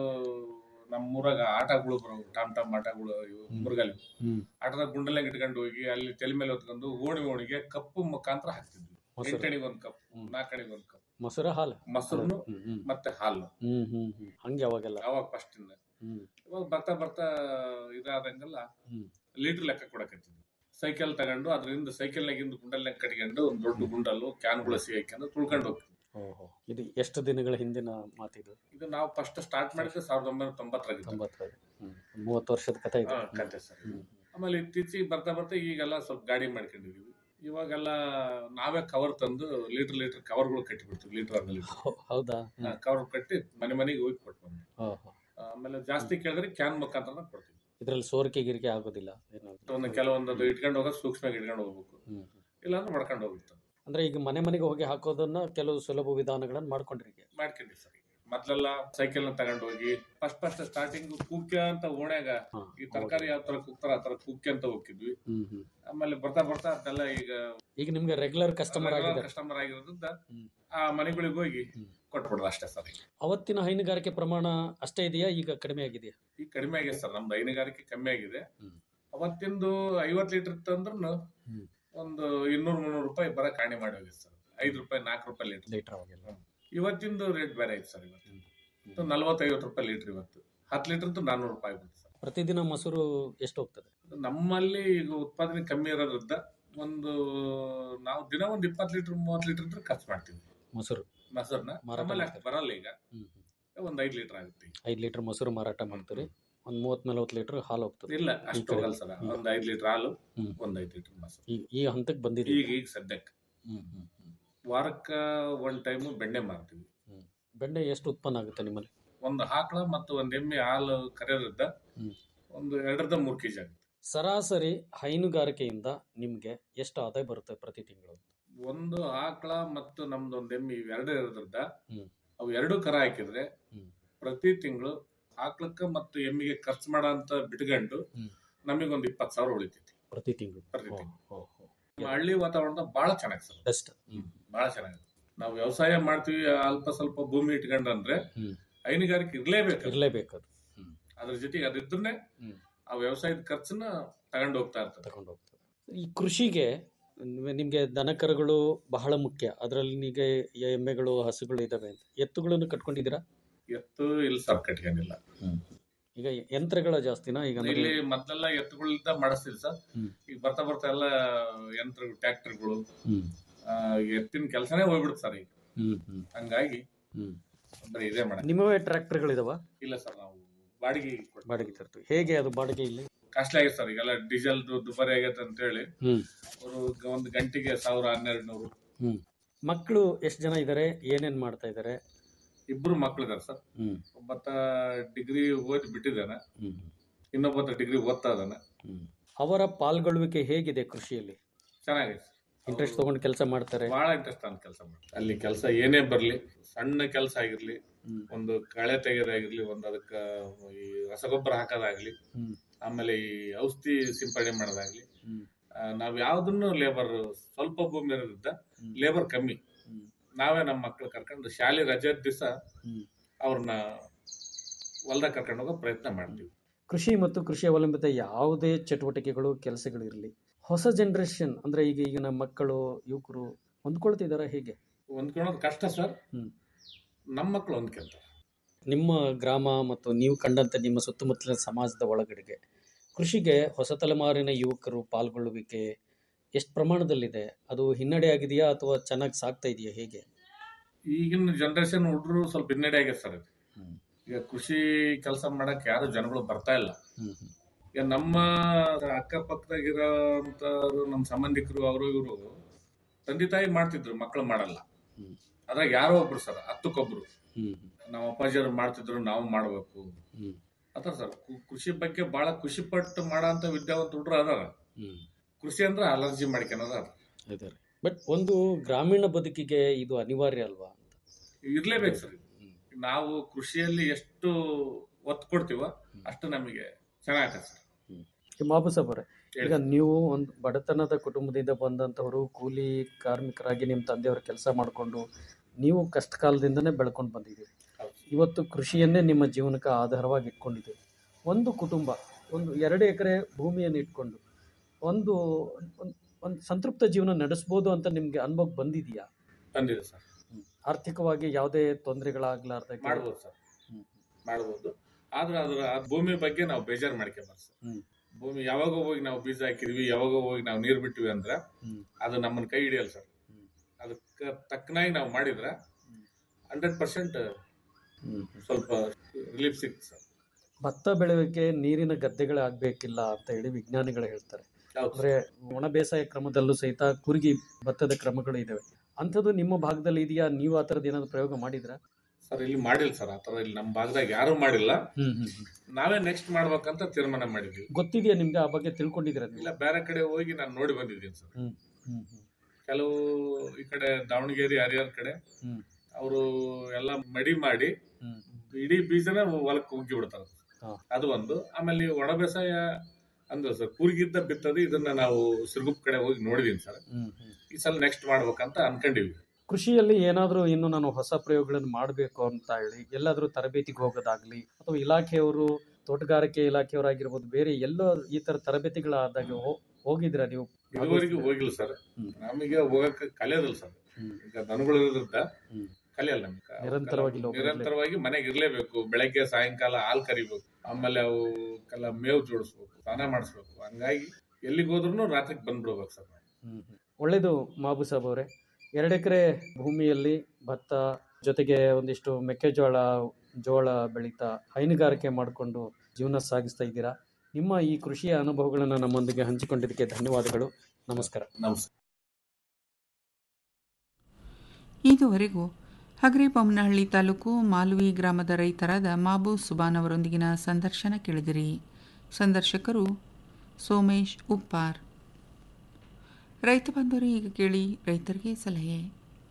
ನಮ್ಮೂರಾಗ ಆಟಗಳು ಬರೋವು ಟಾಮ್ ಟಾಮ್ ಆಟಗಳು ಇವು ಮುರುಗಲ್ಲಿ ಹ್ಮ್ ಆಟದ ಗುಂಡಲ್ನಾಗ ಇಟ್ಕೊಂಡು ಹೋಗಿ ಅಲ್ಲಿ ತಲೆ ಮೇಲೆ ಹೊತ್ಕೊಂಡು ಓಣಿ ಓಣಿಗೆ ಕಪ್ಪು ಮುಖಾಂತರ ಹಾಕ್ತಿದ್ವಿ ಮೊಸರು. ಎಂಟಣಿಗೆ ಒಂದ್ ಕಪ್ ನಾಲ್ಕಣಿಗೆ ಒಂದ್ ಕಪ್ ಮೊಸರ ಹಾಲು ಮೊಸರು ಹ್ಮ್ ಹ್ಮ್ ಮತ್ತೆ ಹಾಲು ಹ್ಮ್ ಹ್ಮ್ ಹ್ಮ್ ಹಂಗೆ ಅವಾಗೆಲ್ಲ ಅವಾಗ ಫಸ್ಟ್ ಇಂದ ಹ್ಮ್ ಇವಾಗ ಬರ್ತಾ ಬರ್ತಾ ಇದಾದಂಗೆಲ್ಲ ಹ್ಮ್ ಲೀಟರ್ ಲೆಕ್ಕ ಕೊಡಕತ್ತಿದ್ವಿ ಸೈಕಲ್ ತಗೊಂಡು ಅದರಿಂದ ಸೈಕಲ್ನಾಗಿಂದ ಗುಂಡಲ್ನಾಗ ಕಟ್ಕೊಂಡು ಒಂದು ದೊಡ್ಡ ಗುಂಡಲ್ಲು ಕ್ಯಾನ್ಗಳು ಸಿಗಾಕೊಂಡು ತುಳ್ಕೊಂಡು ಹೋಗ್ತೀವಿ ಓಹೋ ಇದು ಎಷ್ಟು ದಿನಗಳ ಹಿಂದಿನ ಮಾತಿದು ಇದು ನಾವು ಫಸ್ಟ್ ಸ್ಟಾರ್ಟ್ ಮಾಡಿದ್ರೆ ಸಾವಿರದ ಒಂಬೈನೂರ ತೊಂಬತ್ತರಾಗಿತ್ತು ತೊಂಬತ್ತರಲ್ಲಿ ಹ್ಮ್ ಮೂವತ್ತು ವರ್ಷದ ಕಥೆ ಇದೆ ಹಾ, ಕತೆ ಸರ್ ಆಮೇಲೆ ಇತ್ತೀಚೆಗೆ ಬರ್ತಾ ಬರ್ತಾ ಈಗೆಲ್ಲ ಸ್ವಲ್ಪ ಗಾಡಿ ಮಾಡ್ಕೊಂಡಿದೀವಿ ಇವಾಗೆಲ್ಲ ನಾವೇ ಕವರ್ ತಂದು ಲೀಟರ್ ಲೀಟರ್ ಕವರ್ಗಳು ಕಟ್ಟಿ ಬಿಡ್ತೀವಿ ಲೀಟರ್ ಅರ್ಧ ಲೀಟರ್ ಹೌದಾ ಕವರ್ ಕಟ್ಟಿ ಮನೆ ಮನೆಗೆ ಹೋಗಿ ಕೊಟ್ಟು ಬಂದ್ವಿ ಓಹೋ ಆಮೇಲೆ ಜಾಸ್ತಿ ಕೇಳಿದ್ರೆ ಕ್ಯಾನ್ ಮುಖಾಂತರ ಕೊಡ್ತೀವಿ ಇದ್ರಲ್ಲಿ ಸೋರಿಕೆ ಗಿರಿಕೆ ಆಗೋದಿಲ್ಲ ಏನಾದ್ರು ಒಂದು ಕೆಲವೊಂದು ಇಟ್ಕೊಂಡು ಹೋಗೋದು ಸೂಕ್ಷ್ಮವಾಗಿ ಇಟ್ಕೊಂಡು ಹೋಗ್ಬೇಕು ಹ್ಮ್ ಇಲ್ಲಾಂದ್ರೆ ಮಾಡ್ಕೊಂಡು ಹೋಗುತ್ತೆ ಅಂದ್ರೆ ಈಗ ಮನೆ ಮನೆಗೆ ಹೋಗಿ ಹಾಕೋದನ್ನ ಕೆಲವು ಸುಲಭ ವಿಧಾನಗಳನ್ನ ಮಾಡ್ಕೊಂಡ್ರಿ ಈಗ ಮಾಡ್ಕೊಂಡಿ ಸರ್ ಮೊದ್ಲೆಲ್ಲ ಸೈಕಲ್ ನ ತಗೊಂಡ್ ಹೋಗಿ ಫಸ್ಟ್ ಫಸ್ಟ್ ಸ್ಟಾರ್ಟಿಂಗ್ ಕುಕ್ಕೆ ಅಂತ ಓಣ್ಯಾಗ ಈ ತರಕಾರಿ ಯಾವ ತರ ಕುಕ್ತಾರ ಆ ತರ ಕುಕ್ಕೆ ಅಂತ ಹೋಗಿದ್ವಿ ಆಮೇಲೆ ಬರ್ತಾ ಬರ್ತಾ ಅದೆಲ್ಲ ಈಗ ಈಗ ನಿಮ್ಗೆ ರೆಗ್ಯುಲರ್ ಕಸ್ಟಮರ್ ಆಗಿದೆ ಕಸ್ಟಮರ್ ಆಗಿರೋದ್ರಿಂದ ಆ ಮನೆಗಳಿಗೆ ಹೋಗಿ ಕೊಟ್ಬಿಡೋದು ಅಷ್ಟೇ ಸರ್ ಈಗ ಅವತ್ತಿನ ಹೈನುಗಾರಿಕೆ ಪ್ರಮಾಣ ಅಷ್ಟೇ ಇದೆಯಾ ಈಗ ಕಡಿಮೆ ಆಗಿದೆಯಾ ಈಗ ಕಡಿಮೆ ಆಗಿದೆ ಸರ್ ನಮ್ದು ಹೈನುಗಾರಿಕೆ ಕಮ್ಮಿ ಆಗಿದೆ ಅವತ್ತಿಂದು ಐವತ್ ಲೀಟರ್ ತಂದ್ರು ಒಂದು ಇನ್ನೂರ್ ಮುನ್ನೂರು ರೂಪಾಯಿ ಬರ ಕಾಣಿ ಮಾಡಿ ಹೋಗಿದೆ ಸರ್ ಐದು ರೂಪಾಯಿ ನಾಲ್ಕು ರೂಪಾಯಿ ಲೀಟರ್ ಲೀಟರ್ ಅವಾಗಿಲ್ಲ ಇವತ್ತಿಂದು ರೇಟ್ ಬೇರೆ ಐತೆ ಸರ್ ಇವತ್ತು ನಲ್ವತ್ತೈವತ್ತು ರೂಪಾಯಿ ಲೀಟರ್ ಇವತ್ತು ಹತ್ತು ಲೀಟರ್ ಅಂತೂ ನಾನ್ನೂರು ರೂಪಾಯಿ ಆಗುತ್ತೆ ಸರ್ ಪ್ರತಿದಿನ ಮೊಸರು ಎಷ್ಟು ಹೋಗ್ತದೆ ನಮ್ಮಲ್ಲಿ ಈಗ ಉತ್ಪಾದನೆ ಕಮ್ಮಿ ಇರೋದ್ರಿಂದ ಒಂದು ನಾವು ದಿನ ಒಂದು ಇಪ್ಪತ್ತು ಲೀಟರ್ ಮೂವತ್ತು ಲೀಟರ್ ಅಂದ್ರೆ ಖರ್ಚು ಮಾಡ್ತೀವಿ ಮೊಸರು ಮೊಸರನ್ನ ಮಾರಾಟ ನಮ್ಮಲ್ಲಿ ಅಷ್ಟು ಬರಲ್ಲ ಈಗ ಒಂದು ಐದು ಲೀಟರ್ ಆಗುತ್ತೆ ಈಗ. ಐದು ಲೀಟರ್ ಮೊಸರು ಮಾರಾಟ ಮಾಡ್ತೀರಿ ಒಂದ್ ಮೂವತ್ ನಲವತ್ತು ಲೀಟರ್ ಹಾಲು ಹೋಗ್ತದೆ ಇಲ್ಲ ಈ ಅಷ್ಟು ಕಡೆ. ಹೋಗಲ್ಲ ಸರ್ ಒಂದು ಐದು ಲೀಟರ್ ಹಾಲು ಒಂದು ಐದು ಲೀಟರ್ ಮೊಸರು ಈ ಈ ಹಂತಕ್ಕೆ ಬಂದಿದೆ ಈಗ ಈಗ ಸದ್ಯಕ್ಕೆ ವಾರಕ್ಕ ಒನ್ ಟೈಮು ಬೆಣ್ಣೆ ಮಾರ್ತೀವಿ ಬೆಣ್ಣೆ ಎಷ್ಟು ಉತ್ಪನ್ನ ಆಗುತ್ತೆ ನಿಮ್ಮಲ್ಲಿ ಒಂದು ಆಕಳ ಮತ್ತು ಒಂದು ಎಮ್ಮೆ ಹಾಲು ಕರೆಯೋದ್ರಿಂದ ಒಂದು ಎರಡರಿಂದ ಮೂರು ಕೆಜಿ ಆಗುತ್ತೆ ಸರಾಸರಿ ಹೈನುಗಾರಿಕೆಯಿಂದ ನಿಮ್ಗೆ ಎಷ್ಟು ಆದಾಯ ಬರುತ್ತೆ ಪ್ರತಿ ತಿಂಗಳು ಒಂದು ಆಕಳ ಮತ್ತು ನಮ್ದು ಒಂದು ಎಮ್ಮೆ ಇವೆರಡು ಇರೋದ್ರಿಂದ ಅವು ಎರಡು ಕರ ಹಾಕಿದ್ರೆ ಪ್ರತಿ ತಿಂಗಳು ಆಕಳಕ್ಕ ಮತ್ತು ಎಮ್ಮಿಗೆ ಖರ್ಚು ಮಾಡೋ ಅಂತ ಬಿಟ್ಕೊಂಡು ನಮಗೊಂದು ಇಪ್ಪತ್ತು ಸಾವಿರ ಉಳಿತೈತಿ ಪ್ರತಿ ತಿಂಗಳು ಪ್ರತಿ ತಿಂಗಳು ನಮ್ಮ ಹಳ್ಳಿ ವಾತಾವರಣ ಬಹಳ ಚೆನ್ನಾಗಿ ಸರ್ ಬೆಸ್ಟ್ ಬಹಳ ಚೆನ್ನಾಗಿದೆ ನಾವು ವ್ಯವಸಾಯ ಮಾಡ್ತೀವಿ ಅಲ್ಪ ಸ್ವಲ್ಪ ಭೂಮಿ ಇಟ್ಕೊಂಡ್ರೆ ಹೈನುಗಾರಿಕೆ ಇರ್ಲೇಬೇಕು ಇರ್ಲೇಬೇಕು ಅದು ಅದ್ರ ಜೊತೆಗೆ ಅದಿದ್ರೆ ಆ ವ್ಯವಸಾಯದ ಖರ್ಚನ್ನ ತಗೊಂಡು ಹೋಗ್ತಾ ಇರ್ತದೆ ತಗೊಂಡು ಹೋಗ್ತದೆ ಈ ಕೃಷಿಗೆ ನಿಮ್- ನಿಮ್ಗೆ ದನಕರುಗಳು ಬಹಳ ಮುಖ್ಯ ಅದರಲ್ಲಿ ಈಗ ಎಮ್ಮೆಗಳು ಹಸುಗಳು ಇದಾವೆ ಅಂತ ಎತ್ತುಗಳನ್ನು ಕಟ್ಕೊಂಡಿದ್ದೀರಾ ಎತ್ತು ಇಲ್ಲಿ ಸರ್ ಕಟ್ಕೊಂಡಿಲ್ಲ ಈಗ ಯಂತ್ರಗಳ ಜಾಸ್ತಿನಾ ಈಗ ಅಂದ್ರೆ- ಇಲ್ಲಿ ಮೊದ್ಲೆಲ್ಲ ಎತ್ತುಗಳಿಂದ ಮಾಡಿಸ್ತಿದ್ರು ಸರ್ ಈಗ ಬರ್ತಾ ಬರ್ತಾ ಎಲ್ಲ ಯಂತ್ರ ಟ್ರ್ಯಾಕ್ಟರ್ಗಳು ಎತ್ತಿನ ಕೆಲಸನೇ ಹೋಗ್ಬಿಡುತ್ತೆ ಸರ್ ಈಗ ಹಂಗಾಗಿ ಬರೀ ಇದೇ ಮಾಡ ನಿಮ್ಮವೇ ಟ್ರ್ಯಾಕ್ಟರ್ಗಳಿದಾವ ಇಲ್ಲ ಸರ್ ನಾವು ಬಾಡಿಗೆ ಬಾಡಿಗೆ ತರ್ತೀವಿ ಹೇಗೆ ಅದು ಬಾಡಿಗೆ ಇಲ್ಲಿ ಕಾಸ್ಟ್ಲಿ ಆಗೈತೆ ಸರ್ ಈಗೆಲ್ಲ ಡೀಸೆಲ್ ದುಬಾರಿ ಆಗೈತೆ ಅಂತ ಹೇಳಿ ಹ್ಮ್. ಅವರು ಒಂದು ಗಂಟೆಗೆ ಸಾವಿರ ಹನ್ನೆರಡು ನೂರು ಹ್ಮ್ ಮಕ್ಕಳು ಎಷ್ಟು ಜನ ಇದ್ದಾರೆ ಏನೇನ್ ಮಾಡ್ತಾ ಇದ್ದಾರೆ ಇಬ್ರು ಮಕ್ಳಿದಾರೆ ಸರ್ ಹ್ಮ್ ಒಬ್ಬತ್ತ ಡಿಗ್ರಿ ಓದಿ ಬಿಟ್ಟಿದ್ದಾನೆ ಇನ್ನೊಬ್ಬತ್ತ ಡಿಗ್ರಿ ಓದ್ತಾ ಇದ್ದಾನೆ ಅವರ ಪಾಲ್ಗೊಳ್ಳುವಿಕೆ ಹೇಗಿದೆ ಕೃಷಿಯಲ್ಲಿ ಚೆನ್ನಾಗೈತೆ ಇಂಟ್ರೆಸ್ಟ್ ತಗೊಂಡು ಕೆಲಸ ಮಾಡ್ತಾರೆ ಬಹಳ ಇಂಟ್ರೆಸ್ಟ್ ಅಂತ ಕೆಲಸ ಮಾಡ್ತಾರೆ ಅಲ್ಲಿ ಕೆಲಸ ಏನೇ ಬರ್ಲಿ ಸಣ್ಣ ಕೆಲಸ ಆಗಿರ್ಲಿ ಒಂದು ಕಳೆ ತೆಗೆಯೋದಾಗಿರ್ಲಿ ಒಂದು ಅದಕ್ಕ ಈ ರಸಗೊಬ್ಬರ ಹಾಕೋದಾಗ್ಲಿ ಆಮೇಲೆ ಈ ಔಷಧಿ ಸಿಂಪಡಣೆ ಮಾಡೋದಾಗ್ಲಿ ಆ, ನಾವ್ ಯಾವ್ದನ್ನು ಲೇಬರ್ ಸ್ವಲ್ಪ ಭೂಮಿ ಇರೋದ್ರಿಂದ ಲೇಬರ್ ಕಮ್ಮಿ ನಾವೇ ನಮ್ಮ ಮಕ್ಳು ಕರ್ಕೊಂಡು ಶಾಲೆ ರಜೆ ದಿವಸ ಅವ್ರನ್ನ ಹೊಲ್ದಾಗ ಕರ್ಕೊಂಡು ಹೋಗೋ ಪ್ರಯತ್ನ ಮಾಡ್ತೀವಿ ಕೃಷಿ ಮತ್ತು ಕೃಷಿ ಅವಲಂಬಿತ ಯಾವುದೇ ಚಟುವಟಿಕೆಗಳು ಕೆಲಸಗಳು ಇರಲಿ ಹೊಸ ಜನರೇಷನ್ ಅಂದ್ರೆ ಈಗ ಈಗಿನ ಮಕ್ಕಳು ಯುವಕರು ಹೊಂದ್ಕೊಳ್ತಿದಾರ ಹೇಗೆ ಹೊಂದ್ಕೊಳ್ಳೋದು ಕಷ್ಟ ಸರ್ ನಮ್ಮ ಮಕ್ಳು ಹೊಂದ್ಕೊಂತಾರೆ ನಿಮ್ಮ ಗ್ರಾಮ ಮತ್ತು ನೀವು ಕಂಡಂತೆ ನಿಮ್ಮ ಸುತ್ತಮುತ್ತಲಿನ ಸಮಾಜದ ಒಳಗಡೆಗೆ ಕೃಷಿಗೆ ಹೊಸ ತಲೆಮಾರಿನ ಯುವಕರು ಪಾಲ್ಗೊಳ್ಳುವಿಕೆ ಎಷ್ಟು ಪ್ರಮಾಣದಲ್ಲಿದೆ ಅದು ಹಿನ್ನಡೆ ಆಗಿದೆಯಾ ಅಥವಾ ಚೆನ್ನಾಗಿ ಸಾಗ್ತಾ ಇದೆಯಾ ಹೇಗೆ ಈಗಿನ ಜನರೇಷನ್ ಹುಡುಗರು ಸ್ವಲ್ಪ ಹಿನ್ನಡೆ ಆಗ್ಯದ ಸರ್ ಇದು. ಈಗ ಕೃಷಿ ಕೆಲಸ ಮಾಡಕ್ ಯಾರು ಜನಗಳು ಬರ್ತಾ ಇಲ್ಲ ಈಗ ನಮ್ಮ ಅಕ್ಕಪಕ್ಕದಾಗಿರೋಂಥವ್ರು ನಮ್ಮ ಸಂಬಂಧಿಕರು ಅವರು ಇವರು ತಂದೆ ತಾಯಿ ಮಾಡ್ತಿದ್ರು ಮಕ್ಕಳು ಮಾಡಲ್ಲ ಅದ್ರಾಗ ಯಾರೋ ಒಬ್ರು ಸರ್ ಹತ್ತಕ್ಕೊಬ್ರು ನಮ್ಮ ಅಪ್ಪಾಜಿಯವ್ರು ಮಾಡ್ತಿದ್ರು ನಾವು ಮಾಡ್ಬೇಕು ಅದ ಸರ್ ಕು- ಕೃಷಿ ಬಗ್ಗೆ ಬಹಳ ಖುಷಿ ಪಟ್ಟು ಮಾಡೋ ವಿದ್ಯಾವಂತ ಹುಡುಗರು ಅದಾರ ಕೃಷಿ ಅಂದ್ರೆ ಅಲರ್ಜಿ ಮಾಡ್ಕೊಳೋದ ಇದ್ದಾರೆ ಬಟ್ ಒಂದು ಗ್ರಾಮೀಣ ಬದುಕಿಗೆ ಇದು ಅನಿವಾರ್ಯ ಅಲ್ವಾ ಇರ್ಲೇಬೇಕು ಸರ್ ಇದು. ನಾವು ಕೃಷಿಯಲ್ಲಿ ಎಷ್ಟು ಒತ್ತು ಕೊಡ್ತೀವೋ ಅಷ್ಟು ನಮಗೆ ಚೆನ್ನಾಗತ್ತೆ ಸರ್ ಈ ಮಾಬು ಸಾಬರೇ ಈಗ ನೀವು ಒಂದು ಬಡತನದ ಕುಟುಂಬದಿಂದ ಬಂದಂಥವರು ಕೂಲಿ ಕಾರ್ಮಿಕರಾಗಿ ನಿಮ್ಮ ತಂದೆಯವರು ಕೆಲಸ ಮಾಡಿಕೊಂಡು ನೀವು ಕಷ್ಟ ಕಾಲದಿಂದನೇ ಬೆಳ್ಕೊಂಡು ಬಂದಿದ್ದೀರಿ ಇವತ್ತು ಕೃಷಿಯನ್ನೇ ನಿಮ್ಮ ಜೀವನಕ್ಕೆ ಆಧಾರವಾಗಿ ಇಟ್ಕೊಂಡಿದ್ದೀರಿ ಒಂದು ಕುಟುಂಬ ಒಂದು ಎರಡು ಎಕರೆ ಭೂಮಿಯನ್ನು ಇಟ್ಕೊಂಡು ಒಂದು ಒಂದು ಒಂದು ಸಂತೃಪ್ತ ಜೀವನ ನಡೆಸ್ಬೋದು ಅಂತ ನಿಮಗೆ ಅನುಭವ ಬಂದಿದೆಯಾ ಬಂದಿದೆ ಸರ್ ಆರ್ಥಿಕವಾಗಿ ಯಾವುದೇ ತೊಂದರೆಗಳಾಗ್ಲಾರ್ದ ಮಾಡ್ಬೋದು ಸರ್ ಮಾಡ್ಬೋದು ಆದ್ರೆ ಅದ್ರ ಆ ಭೂಮಿ ಬಗ್ಗೆ ನಾವು ಬೇಜಾರು ಮಾಡ್ಕೊಬಾರ್ದು ಸರ್ ಭೂಮಿ ಯಾವಾಗ ಹೋಗಿ ನಾವು ಬೀಜ ಹಾಕಿದ್ವಿ ಯಾವಾಗ ಹೋಗಿ ನಾವು ನೀರು ಬಿಟ್ಟಿವಿ ಅಂದ್ರೆ ಅದು ನಮ್ಮನ್ನ ಕೈ ಹಿಡಿಯಲ್ಲ ಸರ್ ಅದಕ್ಕೆ ತಕ್ಕನಾಗಿ ನಾವು ಮಾಡಿದ್ರೆ ಹಂಡ್ರೆಡ್ ಪರ್ಸೆಂಟ್ ಸ್ವಲ್ಪ ರಿಲೀಫ್ ಸಿಕ್ತು ಸರ್ ಭತ್ತ ಬೆಳೆಯೋಕೆ ನೀರಿನ ಗದ್ದೆಗಳೇ ಆಗ್ಬೇಕಿಲ್ಲ ಅಂತ ಹೇಳಿ ವಿಜ್ಞಾನಿಗಳು ಹೇಳ್ತಾರೆ ಅಂದ್ರೆ ಒಣ ಬೇಸಾಯ ಕ್ರಮದಲ್ಲೂ ಸಹಿತ ಕುರುಗಿ ಭತ್ತದ ಕ್ರಮಗಳು ಇದಾವೆ ಅಂಥದ್ದು ನಿಮ್ಮ ಭಾಗದಲ್ಲಿ ಇದೆಯಾ ನೀವು ಆ ಥರದ್ದು ಏನಾದ್ರು ಪ್ರಯೋಗ ಮಾಡಿದ್ರಾ ಸರ್ ಇಲ್ಲಿ ಮಾಡಿಲ್ಲ ಸರ್ ಆ ಥರ ಇಲ್ಲಿ ನಮ್ಮ ಭಾಗದಾಗ ಯಾರು ಮಾಡಿಲ್ಲ ನಾವೇ ನೆಕ್ಸ್ಟ್ ಮಾಡ್ಬೇಕಂತ ತೀರ್ಮಾನ ಮಾಡಿದ್ವಿ ಗೊತ್ತಿದೆಯಾ ನಿಮ್ಗೆ ಆ ಬಗ್ಗೆ ತಿಳ್ಕೊಂಡಿದ್ದೀರಾ ನೀವು ಇಲ್ಲ ಬೇರೆ ಕಡೆ ಹೋಗಿ ನಾನು ನೋಡಿ ಬಂದಿದ್ದೀನಿ ಸರ್ ಕೆಲವು ಈ ಕಡೆ ದಾವಣಗೆರೆ ಹರಿಹರ ಕಡೆ ಅವರು ಎಲ್ಲ ಮಡಿ ಮಾಡಿ ಇಡೀ ಬೀಜನ ಹೊಲಕ್ಕೆ ಉಗ್ಗಿ ಬಿಡ್ತಾರ ಅದು ಒಂದು ಆಮೇಲೆ ನೀವು ಒಣ ಬೇಸಾಯ ಅಂದ್ರೆ ಸರ್ ಕೂರ್ಗಿದ್ದ ಬಿತ್ತದು ಇದನ್ನ ನಾವು ಸಿರುಗುಪ್ ಕಡೆ ಹೋಗಿ ನೋಡಿದೀನಿ ಸರ್ ಈ ಸಲ ನೆಕ್ಸ್ಟ್ ಮಾಡ್ಬೇಕಂತ ಅನ್ಕೊಂಡಿವಿ ಕೃಷಿಯಲ್ಲಿ ಏನಾದರೂ ಇನ್ನು ನಾನು ಹೊಸ ಪ್ರಯೋಗಗಳನ್ನು ಮಾಡಬೇಕು ಅಂತ ಹೇಳಿ ಎಲ್ಲಾದರೂ ತರಬೇತಿಗೆ ಹೋಗೋದಾಗ್ಲಿ ಅಥವಾ ಇಲಾಖೆಯವರು ತೋಟಗಾರಿಕೆ ಇಲಾಖೆಯವರಾಗಿರ್ಬೋದು ಬೇರೆ ಎಲ್ಲೋ ಈ ತರ ತರಬೇತಿಗಳಾದಾಗ ಹೋ- ಹೋಗಿದ್ದೀರಾ ನೀವು ಇದುವರೆಗೂ ಹೋಗಿಲ್ಲ ಸರ್ ನಮಗೆ ಹೋಗಕ್ಕೆ ಕಲಿಯೋದಿಲ್ಲ ಸರ್ ಈಗ ದನಗಳು ಇರೋದ್ರಿಂದ ಕಲಿಯಲ್ಲ ನಮ್ಗೆ ಅವಕ್ಕೆಲ್ಲ ನಿರಂತರವಾಗಿ ಇಲ್ಲಿ ಹೋಗ್ಬೇಕು. ನಿರಂತರವಾಗಿ ಮನೆಗೆ ಇರ್ಲೇಬೇಕು ಬೆಳಗ್ಗೆ ಸಾಯಂಕಾಲ ಹಾಲು ಕರಿಬೇಕು ಆಮೇಲೆ ಅವಕ್ಕೆಲ್ಲ ಮೇವು ಜೋಡಿಸ್ಬೇಕು ಸ್ನಾನ ಮಾಡಿಸ್ಬೇಕು ಹಂಗಾಗಿ ಎಲ್ಲಿಗೆ ಹೋದ್ರು ರಾತ್ರಿಗೆ ಬಂದ್ಬಿಡ್ಬೇಕು ಸರ್ ನಾವು. ಒಳ್ಳೇದು ಮಾಬು ಸಾಬ್ ಅವರೇ ಎರಡು ಎಕರೆ ಭೂಮಿಯಲ್ಲಿ ಭತ್ತ ಜೊತೆಗೆ ಒಂದಿಷ್ಟು ಮೆಕ್ಕೆಜೋಳ ಜೋಳ ಬೆಳೀತಾ ಹೈನುಗಾರಿಕೆ ಮಾಡಿಕೊಂಡು ಜೀವನ ಸಾಗಿಸ್ತಾ ಇದ್ದೀರಾ ನಿಮ್ಮ ಈ ಕೃಷಿಯ ಅನುಭವಗಳನ್ನು ನಮ್ಮೊಂದಿಗೆ ಹಂಚಿಕೊಂಡಿದ್ದಕ್ಕೆ ಧನ್ಯವಾದಗಳು ನಮಸ್ಕಾರ ನಮಸ್ಕಾರ ಇದುವರೆಗೂ ಹಗರಿಬೊಮ್ಮನಹಳ್ಳಿ ತಾಲೂಕು ಮಾಲ್ವಿ ಗ್ರಾಮದ ರೈತರಾದ ಮಾಬು ಸುಬಾನ್ ಅವರೊಂದಿಗಿನ ಸಂದರ್ಶನ ಕೇಳಿದಿರಿ ಸಂದರ್ಶಕರು ಸೋಮೇಶ್ ಉಪ್ಪಾರ್ ರೈತ ಬಂದವರು ಈಗ ಕೇಳಿ ರೈತರಿಗೆ ಸಲಹೆ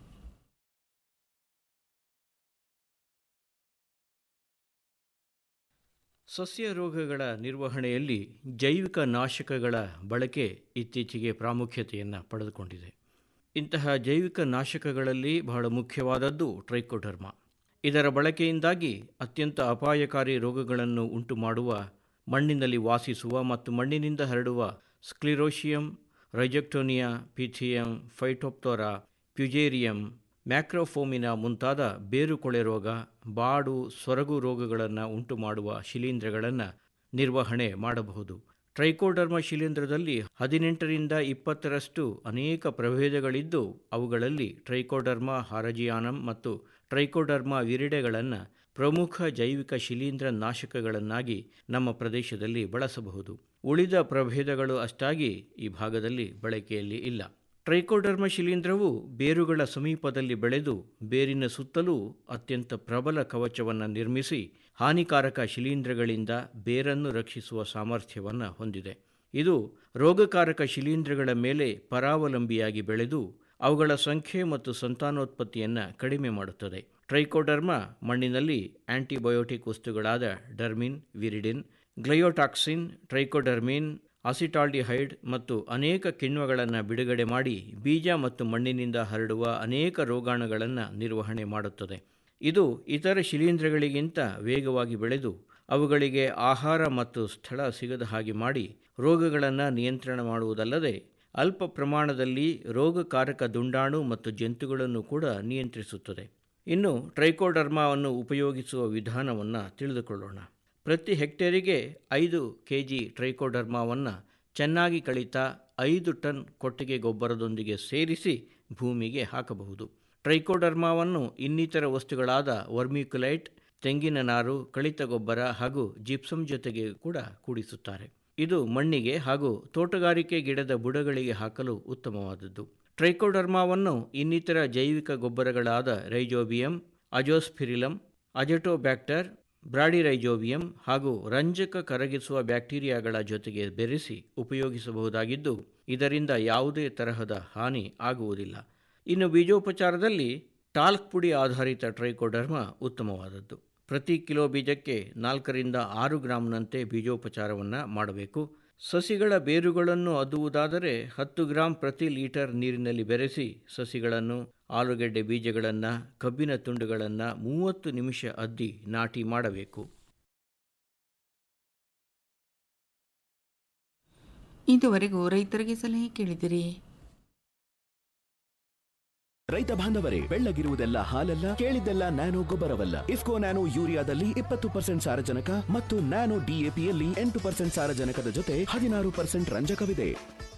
ಸಸ್ಯ ರೋಗಗಳ ನಿರ್ವಹಣೆಯಲ್ಲಿ ಜೈವಿಕ ನಾಶಕಗಳ ಬಳಕೆ ಇತ್ತೀಚೆಗೆ ಪ್ರಾಮುಖ್ಯತೆಯನ್ನು ಪಡೆದುಕೊಂಡಿದೆ ಇಂತಹ ಜೈವಿಕ ನಾಶಕಗಳಲ್ಲಿ ಬಹಳ ಮುಖ್ಯವಾದದ್ದು ಟ್ರೈಕೋಡರ್ಮಾ ಇದರ ಬಳಕೆಯಿಂದಾಗಿ ಅತ್ಯಂತ ಅಪಾಯಕಾರಿ ರೋಗಗಳನ್ನು ಉಂಟುಮಾಡುವ ಮಣ್ಣಿನಲ್ಲಿ ವಾಸಿಸುವ ಮತ್ತು ಮಣ್ಣಿನಿಂದ ಹರಡುವ ಸ್ಕ್ಲಿರೋಶಿಯಂ ರೈಜೆಕ್ಟೋನಿಯಾ ಪಿಥಿಯಂ ಫೈಟೋಪ್ತೋರಾ ಪ್ಯುಜೇರಿಯಂ ಮ್ಯಾಕ್ರೋಫೋಮಿನ ಮುಂತಾದ ಬೇರುಕೊಳೆ ರೋಗ ಬಾಡು ಸೊರಗು ರೋಗಗಳನ್ನು ಉಂಟುಮಾಡುವ ಶಿಲೀಂಧ್ರಗಳನ್ನು ನಿರ್ವಹಣೆ ಮಾಡಬಹುದು ಟ್ರೈಕೋಡರ್ಮ ಶಿಲೀಂಧ್ರದಲ್ಲಿ ಹದಿನೆಂಟರಿಂದ ಇಪ್ಪತ್ತರಷ್ಟು ಅನೇಕ ಪ್ರಭೇದಗಳಿದ್ದು ಅವುಗಳಲ್ಲಿ ಟ್ರೈಕೋಡರ್ಮ ಹಾರಜಿಯಾನಂ ಮತ್ತು ಟ್ರೈಕೋಡರ್ಮ ವಿರಿಡೆಗಳನ್ನು ಪ್ರಮುಖ ಜೈವಿಕ ಶಿಲೀಂಧ್ರ ನಾಶಕಗಳನ್ನಾಗಿ ನಮ್ಮ ಪ್ರದೇಶದಲ್ಲಿ ಬಳಸಬಹುದು ಉಳಿದ ಪ್ರಭೇದಗಳು ಅಷ್ಟಾಗಿ ಈ ಭಾಗದಲ್ಲಿ ಬಳಕೆಯಲ್ಲಿ ಇಲ್ಲ ಟ್ರೈಕೋಡರ್ಮ ಶಿಲೀಂಧ್ರವು ಬೇರುಗಳ ಸಮೀಪದಲ್ಲಿ ಬೆಳೆದು ಬೇರಿನ ಸುತ್ತಲೂ ಅತ್ಯಂತ ಪ್ರಬಲ ಕವಚವನ್ನು ನಿರ್ಮಿಸಿ ಹಾನಿಕಾರಕ ಶಿಲೀಂಧ್ರಗಳಿಂದ ಬೇರನ್ನು ರಕ್ಷಿಸುವ ಸಾಮರ್ಥ್ಯವನ್ನು ಹೊಂದಿದೆ ಇದು ರೋಗಕಾರಕ ಶಿಲೀಂಧ್ರಗಳ ಮೇಲೆ ಪರಾವಲಂಬಿಯಾಗಿ ಬೆಳೆದು ಅವುಗಳ ಸಂಖ್ಯೆ ಮತ್ತು ಸಂತಾನೋತ್ಪತ್ತಿಯನ್ನು ಕಡಿಮೆ ಮಾಡುತ್ತದೆ ಟ್ರೈಕೋಡರ್ಮ ಮಣ್ಣಿನಲ್ಲಿ ಆಂಟಿಬಯೋಟಿಕ್ ವಸ್ತುಗಳಾದ ಡರ್ಮಿನ್ ವಿರಿಡಿನ್ ಗ್ಲಯೋಟಾಕ್ಸಿನ್ ಟ್ರೈಕೋಡರ್ಮಿನ್ ಅಸಿಟಾಲ್ಡಿಹೈಡ್ ಮತ್ತು ಅನೇಕ ಕಿಣ್ವಗಳನ್ನು ಬಿಡುಗಡೆ ಮಾಡಿ ಬೀಜ ಮತ್ತು ಮಣ್ಣಿನಿಂದ ಹರಡುವ ಅನೇಕ ರೋಗಾಣುಗಳನ್ನು ನಿರ್ವಹಣೆ ಮಾಡುತ್ತದೆ ಇದು ಇತರ ಶಿಲೀಂಧ್ರಗಳಿಗಿಂತ ವೇಗವಾಗಿ ಬೆಳೆದು ಅವುಗಳಿಗೆ ಆಹಾರ ಮತ್ತು ಸ್ಥಳ ಸಿಗದ ಹಾಗೆ ಮಾಡಿ ರೋಗಗಳನ್ನು ನಿಯಂತ್ರಣ ಮಾಡುವುದಲ್ಲದೆ ಅಲ್ಪ ಪ್ರಮಾಣದಲ್ಲಿ ರೋಗಕಾರಕ ದುಂಡಾಣು ಮತ್ತು ಜಂತುಗಳನ್ನು ಕೂಡ ನಿಯಂತ್ರಿಸುತ್ತದೆ ಇನ್ನು ಟ್ರೈಕೋಡರ್ಮಾವನ್ನು ಉಪಯೋಗಿಸುವ ವಿಧಾನವನ್ನು ತಿಳಿದುಕೊಳ್ಳೋಣ ಪ್ರತಿ ಹೆಕ್ಟೇರಿಗೆ ಐದು ಕೆ ಜಿ ಟ್ರೈಕೋಡರ್ಮಾವನ್ನು ಚೆನ್ನಾಗಿ ಕಳಿತಾ ಐದು ಟನ್ ಕೊಟ್ಟಿಗೆ ಗೊಬ್ಬರದೊಂದಿಗೆ ಸೇರಿಸಿ ಭೂಮಿಗೆ ಹಾಕಬಹುದು ಟ್ರೈಕೋಡರ್ಮಾವನ್ನು ಇನ್ನಿತರ ವಸ್ತುಗಳಾದ ವರ್ಮಿಕ್ಯುಲೈಟ್ ತೆಂಗಿನ ನಾರು ಕಳಿತ ಗೊಬ್ಬರ ಹಾಗೂ ಜಿಪ್ಸಮ್ ಜೊತೆಗೆ ಕೂಡ ಕೂಡಿಸುತ್ತಾರೆ ಇದು ಮಣ್ಣಿಗೆ ಹಾಗೂ ತೋಟಗಾರಿಕೆ ಗಿಡದ ಬುಡಗಳಿಗೆ ಹಾಕಲು ಉತ್ತಮವಾದದ್ದು ಟ್ರೈಕೋಡರ್ಮಾವನ್ನು ಇನ್ನಿತರ ಜೈವಿಕ ಗೊಬ್ಬರಗಳಾದ ರೈಜೋಬಿಯಂ ಅಜೋಸ್ಫಿರಿಲಂ ಅಜಟೋಬ್ಯಾಕ್ಟರ್ ಬ್ರಾಡಿರೈಜೋಬಿಯಂ ಹಾಗೂ ರಂಜಕ ಕರಗಿಸುವ ಬ್ಯಾಕ್ಟೀರಿಯಾಗಳ ಜೊತೆಗೆ ಬೆರೆಸಿ ಉಪಯೋಗಿಸಬಹುದಾಗಿದ್ದು ಇದರಿಂದ ಯಾವುದೇ ತರಹದ ಹಾನಿ ಆಗುವುದಿಲ್ಲ ಇನ್ನು ಬೀಜೋಪಚಾರದಲ್ಲಿ ಟಾಲ್ಕ್ ಪುಡಿ ಆಧಾರಿತ ಟ್ರೈಕೋಡರ್ಮ ಉತ್ತಮವಾದದ್ದು ಪ್ರತಿ ಕಿಲೋ ಬೀಜಕ್ಕೆ ನಾಲ್ಕರಿಂದ ಆರು ಗ್ರಾಂನಂತೆ ಬೀಜೋಪಚಾರವನ್ನು ಮಾಡಬೇಕು ಸಸಿಗಳ ಬೇರುಗಳನ್ನು ಅದ್ದುವುದಾದರೆ ಹತ್ತು ಗ್ರಾಂ ಪ್ರತಿ ಲೀಟರ್ ನೀರಿನಲ್ಲಿ ಬೆರೆಸಿ ಸಸಿಗಳನ್ನು ಆಲೂಗೆಡ್ಡೆ ಬೀಜಗಳನ್ನು ಕಬ್ಬಿನ ತುಂಡುಗಳನ್ನು ಮೂವತ್ತು ನಿಮಿಷ ಅದ್ದಿ ನಾಟಿ ಮಾಡಬೇಕು ಇದುವರೆಗೂ ರೈತರಿಗೆ ಸಲಹೆ ಕೇಳಿದಿರಿ ರೈತ ಬಾಂಧವರೇ ಬೆಳ್ಳಗಿರುವುದೆಲ್ಲ ಹಾಲಲ್ಲ ಕೇಳಿದ್ದೆಲ್ಲ ನ್ಯಾನೋ ಗೊಬ್ಬರವಲ್ಲ ಇಫ್ಕೋ ನ್ಯಾನೋ ಯೂರಿಯಾದಲ್ಲಿ ಇಪ್ಪತ್ತು ಪರ್ಸೆಂಟ್ ಸಾರಜನಕ ಮತ್ತು ನ್ಯಾನೋ ಡಿಎಪಿಯಲ್ಲಿ ಎಂಟು ಪರ್ಸೆಂಟ್ ಸಾರಜನಕದ ಜೊತೆ ಹದಿನಾರು ಪರ್ಸೆಂಟ್ ರಂಜಕವಿದೆ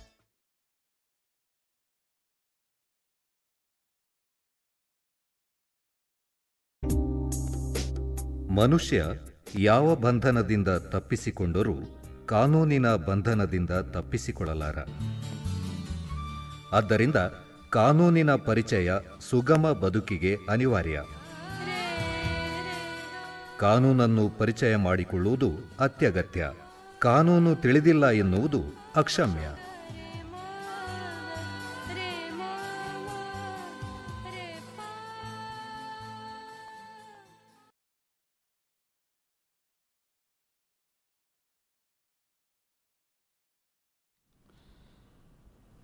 ಮನುಷ್ಯ ಯಾವ ಬಂಧನದಿಂದ ತಪ್ಪಿಸಿಕೊಂಡರೂ ಕಾನೂನಿನ ಬಂಧನದಿಂದ ತಪ್ಪಿಸಿಕೊಳ್ಳಲಾರ ಆದ್ದರಿಂದ ಕಾನೂನಿನ ಪರಿಚಯ ಸುಗಮ ಬದುಕಿಗೆ ಅನಿವಾರ್ಯ ಕಾನೂನನ್ನು ಪರಿಚಯ ಮಾಡಿಕೊಳ್ಳುವುದು ಅತ್ಯಗತ್ಯ ಕಾನೂನು ತಿಳಿದಿಲ್ಲ ಎನ್ನುವುದು ಅಕ್ಷಮ್ಯ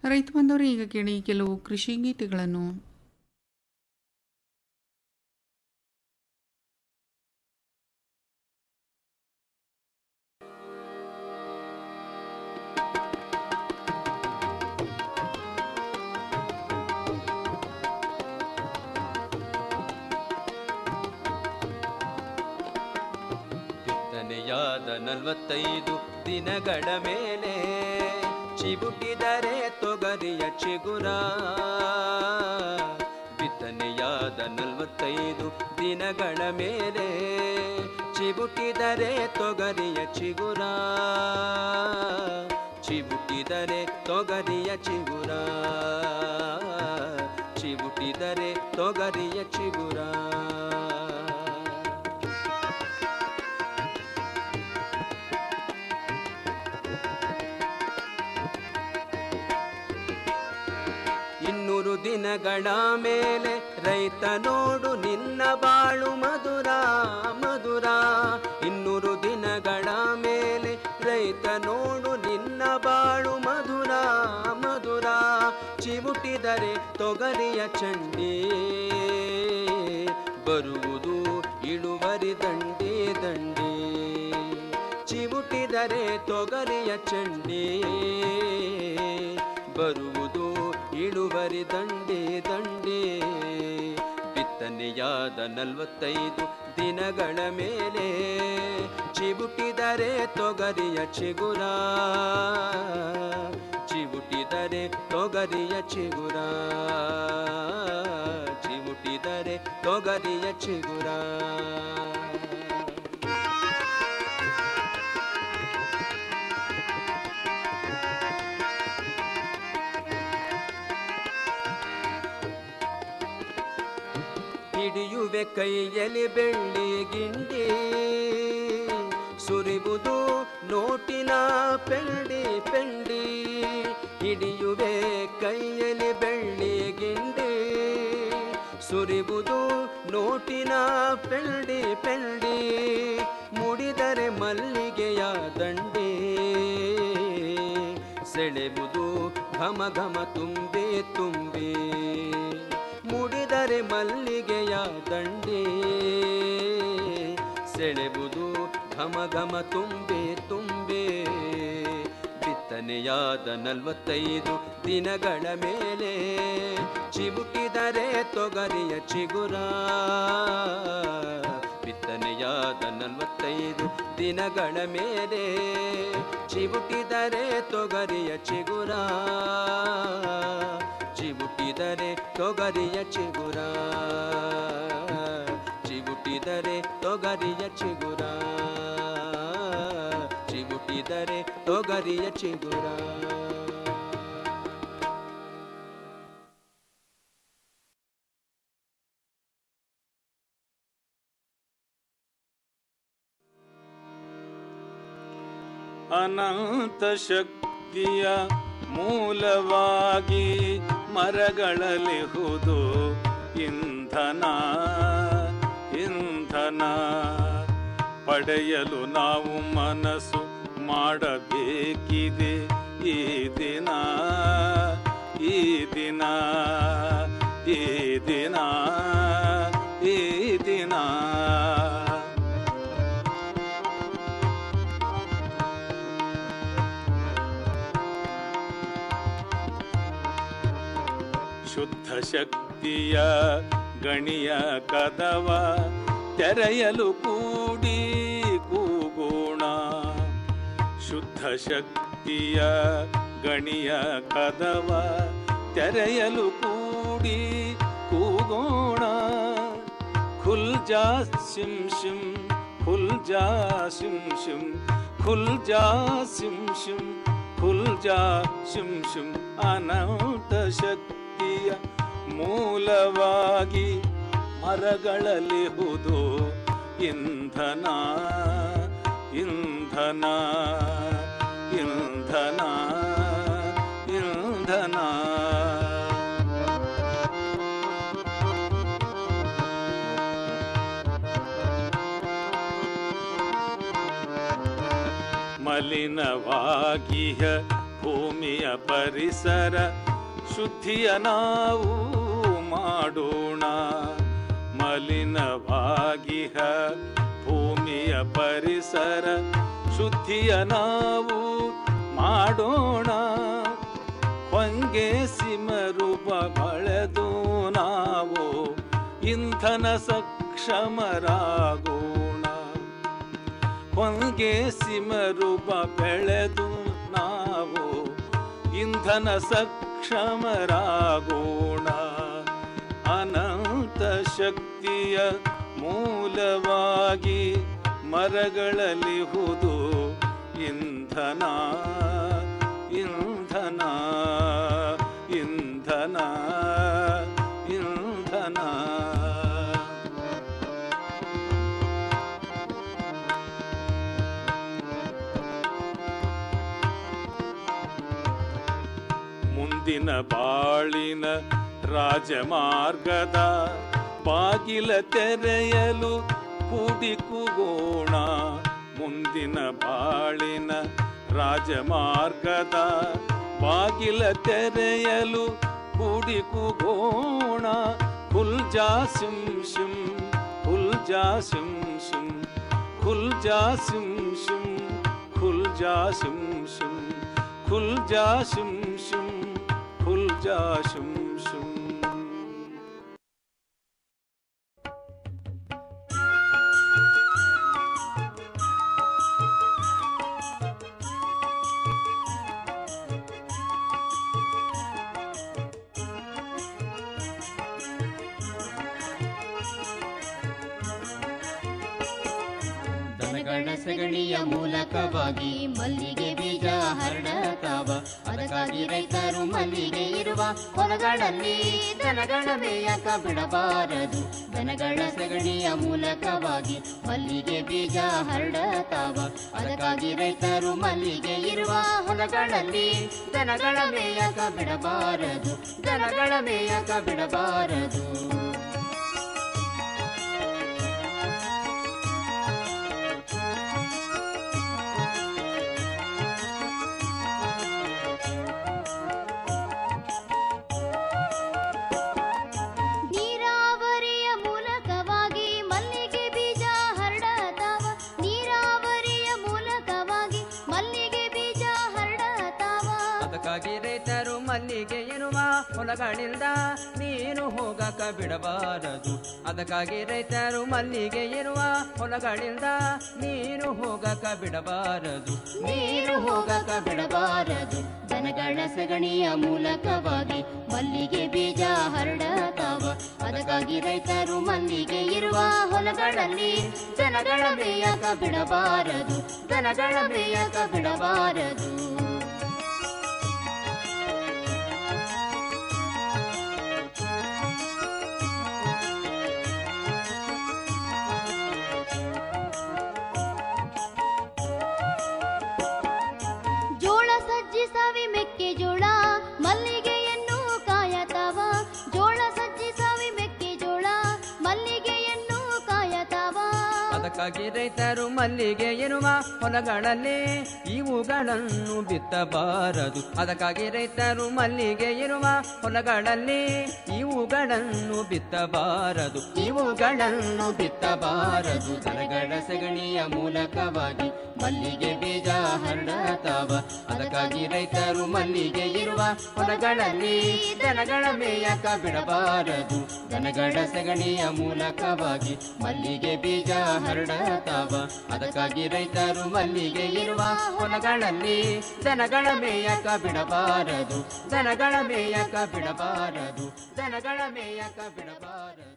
ರೈತ ಬಂದವರು ಈಗ ಕೇಳಿ ಕೆಲವು ಕೃಷಿ ಗೀತೆಗಳನ್ನು ಬಿತ್ತನೆಯಾದ ನಲವತ್ತೈದು ದಿನಗಳ ಮೇಲೆ ಚಿಬುಟಿದರೆ ತೊಗರಿಯ ಚಿಗುರ ಬಿತ್ತನೆಯಾದ ನಲವತ್ತೈದು ದಿನಗಳ ಮೇಲೆ ಚಿಬುಟಿದರೆ ತೊಗರಿಯ ಚಿಗುರ ಚಿಬುಟಿದರೆ ತೊಗರಿಯ ಚಿಗುರ ಚಿಬುಟಿದರೆ ತೊಗರಿಯ ಚಿಗುರ ಇನ್ನೂರು ದಿನಗಳ ಮೇಲೆ ರೈತ ನೋಡು ನಿನ್ನ ಬಾಳು ಮಧುರ ಮಧುರ ಇನ್ನೂರು ದಿನಗಳ ಮೇಲೆ ರೈತ ನೋಡು ನಿನ್ನ ಬಾಳು ಮಧುರ ಮಧುರ ಚಿವುಟಿದರೆ ತೊಗರಿಯ ಚಂಡಿ ಬರುವುದು ಇಳುವರಿ ದಂಡಿ ದಂಡಿ ಚಿವುಟಿದರೆ ತೊಗರಿಯ ಚಂಡಿ ಬರುವುದು ಇಳುವರಿ ದಂಡೆ ದಂಡೆ ಬಿತ್ತನೆಯಾದ ನಲವತ್ತೈದು ದಿನಗಳ ಮೇಲೆ ಚಿಬುಟಿದರೆ ತೊಗರಿಯ ಚಿಗುರ ಚಿಬುಟಿದರೆ ತೊಗರಿಯ ಚಿಗುರ ಚಿಬುಟಿದರೆ ತೊಗರಿಯ ಚಿಗುರ ಹಿಡಿಯುವೆ ಕೈಯಲ್ಲಿ ಬೆಳ್ಳಿ ಗಿಂಡಿ ಸುರಿಬುದು ನೋಟಿನ ಪೆಂಡಿ ಪೆಂಡಿ ಹಿಡಿಯುವೆ ಕೈಯಲ್ಲಿ ಬೆಳ್ಳಿ ಗಿಂಡಿ ಸುರಿಬುದು ನೋಟಿನ ಪೆಂಡಿ ಪೆಂಡಿ ಮುಡಿದರೆ ಮಲ್ಲಿಗೆಯ ದಂಡಿ ಸೆಳೆಬುದು ಘಮ ಘಮ ತುಂಬಿ ತುಂಬಿ ಮುಡಿದರೆ ಮಲ್ಲಿಗೆಯ ದಂಡೆ ಸೆಳೆಬುದು ಘಮ ಘಮ ತುಂಬೆ ತುಂಬೆ ಬಿತ್ತನೆಯಾದ ನಲವತ್ತೈದು ದಿನಗಳ ಮೇಲೆ ಚಿಬುಕಿದರೆ ತೊಗರಿಯ ಚಿಗುರ ಬಿತ್ತನೆಯಾದ ನಲವತ್ತೈದು ದಿನಗಳ ಮೇಲೆ ಚಿಬುಟಿದರೆ ತೊಗರಿಯ ಚಿಗುರ ಚಿಬುಟಿದರೆ ತೊಗರಿಯ ಚಿಗುರ ಚಿಬುಟಿದರೆ ತೊಗರಿಯ ಚಿಗುರ ಚಿಬುಟಿದರೆ ತೊಗರಿಯ ಚಿಗುರ ಅನಂತ ಶಕ್ತಿಯ ಮೂಲವಾಗಿ ಮರಗಳಲಿಹುದು ಇಂಧನ ಇಂಧನ ಪಡೆಯಲು ನಾವು ಮನಸ್ಸು ಮಾಡಬೇಕಿದೆ ಈ ದಿನ ಈ ದಿನ ಈ ದಿನ ಈ ದಿನ ಶುದ್ಧ ಶಕ್ತಿಯ ಗಣಿಯ ಕದವ ತೆರೆಯಲು ಕೂಡಿ ಕೂಗೋಣ ಶುದ್ಧ ಶಕ್ತಿಯ ಗಣಿಯ ಕದವ ತೆರೆಯಲು ಕೂಡಿ ಕೂಗೋಣ ಖುಲ್ ಜಾ ಸಿಂ ಶಿಂ ಖುಲ್ ಜಾ ಶಿಂ ಶಿಂ ಖುಲ್ ಜಾ ಸಿಂ ಶಿಂ ಖುಲ್ ಜಾ ಶಿಂ ಶಿಂ ಅನಂತ ಶಕ್ತಿಯ ಮೂಲವಾಗಿ ಮರಗಳಲಿಹುದು ಇಂಧನ ಇಂಧನ ಇಂಧನ ಇಂಧನ ಮಲಿನವಾಗಿಹ ಭೂಮಿಯ ಪರಿಸರ ಶುದ್ಧಿಯ ನಾವು ಮಾಡೋಣ ಮಲಿನವಾಗಿಹ ಭೂಮಿಯ ಪರಿಸರ ಶುದ್ಧಿಯ ನಾವು ಮಾಡೋಣ ಹೊಂಗೆ ಸಿಮರೂಪ ಬಳೆದು ನಾವು ಇಂಧನ ಸಕ್ಷಮರಾಗೋಣ ಹೊಂಗೆ ಸಿಮರೂಪ ಬೆಳೆದು ನಾವು ಇಂಧನ ಸಕ್ಷಮರಾಗೋಣ ಅನಂತ ಶಕ್ತಿಯ ಮೂಲವಾಗಿ ಮರಗಳಲ್ಲಿಹುದು ಇಂಧನ ಇಂಧನ ಇಂಧನ ಇಂಧನ ಮುಂದಿನ ಬಾಳಿನ ರಾಜಮಾರ್ಗದ ಬಾಗಿಲ ತೆರೆಯಲು ಕೂಡಿಕುಗೋಣ ಮುಂದಿನ ಬಾಳಿನ ರಾಜಮಾರ್ಗದ ಬಾಗಿಲ ತೆರೆಯಲು ಕೂಡಿಕುಗೋಣ ಖುಲ್ ಜಾ ಸಿಂ ಶಿಂ ಖುಲ್ ಜಾ ಸಿಂ ಶಿಂ ಖುಲ್ ಜಾ ಸಿಂ ಶಿಂ ಖುಲ್ ಜಾ ಸಿಂ ಶಿಂ ಖುಲ್ ಜಾ ಶಿಂ ಶಿಂ ಖುಲ್ ಜಾ ಶಿಂ ಶಿಂ ದನಗಳ ಸಗಣಿಯ ಮೂಲಕವಾಗಿ ಮಲ್ಲಿಗೆ ಬೀಜ ಹರಡತಾವ ಅದಕ್ಕಾಗಿ ರೈತರು ಮಲ್ಲಿಗೆ ಇರುವ ಹೊಲಗಳಲ್ಲಿ ದನಗಳ ಮೇಯಕ ಬಿಡಬಾರದು ದನಗಳ ಸಗಣಿಯ ಮೂಲಕವಾಗಿ ಮಲ್ಲಿಗೆ ಬೀಜ ಹರಡತಾವ ಅದಕ್ಕಾಗಿ ರೈತರು ಮಲ್ಲಿಗೆ ಇರುವ ಹೊಲಗಳಲ್ಲಿ ದನಗಳ ಮೇಯಕ ಬಿಡಬಾರದು ದನಗಳ ಮೇಯಕ ಬಿಡಬಾರದು ನೀರಾವರಿಯ ಮೂಲಕವಾಗಿ ಮಲ್ಲಿಗೆ ಬೀಜ ಹರಡತಾವ ನೀರಾವರಿಯ ಮೂಲಕವಾಗಿ ಮಲ್ಲಿಗೆ ಬೀಜ ಹರಡತಾವ ಅದಕ್ಕಾಗಿ ರೈತರು ಮಲ್ಲಿಗೆ ಇರುವ ಹೊಲಗಳಿಂದ ನೀನು ಹೋಗಕ ಬಿಡಬಾರದು ಅದಕ್ಕಾಗಿ ರೈತರು ಮಲ್ಲಿಗೆ ಇರುವ ಹೊಲಗಳಿಂದ ನೀನು ಹೋಗಕ ಬಿಡಬಾರದು ನೀರು ಹೋಗಕ ಬಿಡಬಾರದು ದನಗಳ ಸಗಣಿಯ ಮೂಲಕವಾಗಿ ಮಲ್ಲಿಗೆ ಬೀಜ ಹರಡತಾವ ಅದಕ್ಕಾಗಿ ರೈತರು ಮಲ್ಲಿಗೆ ಇರುವ ಹೊಲಗಳಲ್ಲಿ ದನಗಳ ಮೇಯಕ ಬಿಡಬಾರದು ದನಗಳ ಮೇಯಕ ಬಿಡಬಾರದು ಜೋಳ ಸಜ್ಜಿ ಸವಿ ಮೆಕ್ಕೆಜೋಳ ಮಲ್ಲಿಗೆಯನ್ನು ಕಾಯತಾವ ಜೋಳ ಸಜ್ಜಿ ಸವಿ ಮೆಕ್ಕೆಜೋಳ ಮಲ್ಲಿಗೆಯನ್ನು ಕಾಯತಾವ ಅದಕ್ಕಾಗಿ ರೈತರು ಮಲ್ಲಿಗೆ ಇರುವ ಹೊಲಗಳಲ್ಲಿ ಇವುಗಳನ್ನು ಬಿತ್ತಬಾರದು ಅದಕ್ಕಾಗಿ ರೈತರು ಮಲ್ಲಿಗೆ ಇರುವ ಹೊಲಗಳಲ್ಲಿ ಇವುಗಳನ್ನು ಬಿತ್ತಬಾರದು ಇವುಗಳನ್ನು ಬಿತ್ತಬಾರದು ದನಗಳ ಸಗಣಿಯ ಮೂಲಕವಾಗಿ ಮಲ್ಲಿಗೆ ಬೀಜ ಹರಡತಾವ ಅದಕ್ಕಾಗಿ ರೈತರು ಮಲ್ಲಿಗೆ ಇರುವ ಹೊಲಗಳಲ್ಲಿ ದನಗಳ ಮೇಯಕ ಬಿಡಬಾರದು ದನಗಳ ಸಗಣಿಯ ಮೂಲಕವಾಗಿ ಮಲ್ಲಿಗೆ ಬೀಜ ಹರಡತಾವ ಅದಕ್ಕಾಗಿ ರೈತರು ಮಲ್ಲಿಗೆ ಇರುವ ಹೊಲಗಳಲ್ಲಿ ದನಗಳ ಮೇಯಕ ಬಿಡಬಾರದು ದನಗಳ ಮೇಯಕ ಬಿಡಬಾರದು ದನಗಳ ಮೇಯಕ ಬಿಡಬಾರದು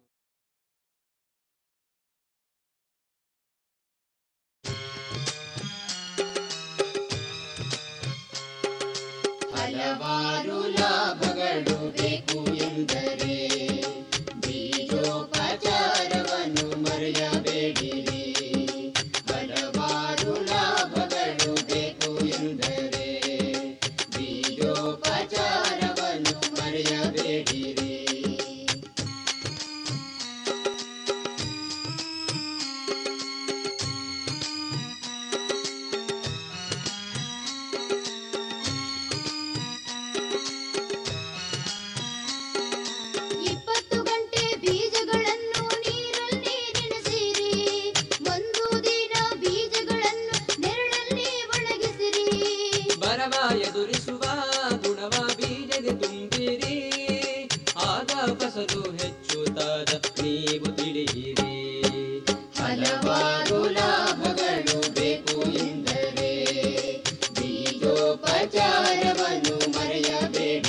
ಹಲವಾರು ಲಾಭಗಳು ಬೇಕು ಎಂದರೆ ಬೀಜೋಪಚಾರವನ್ನು ಮರೆಯಬೇಡಿರಿ ಹಲವಾರು ಲಾಭಗಳು ಬೇಕು ಎಂದರೆ ಬೀಜೋಪಚಾರವನ್ನು ಮರೆಯಬೇಡಿರಿ ಆರು ಲಾಭಗಳು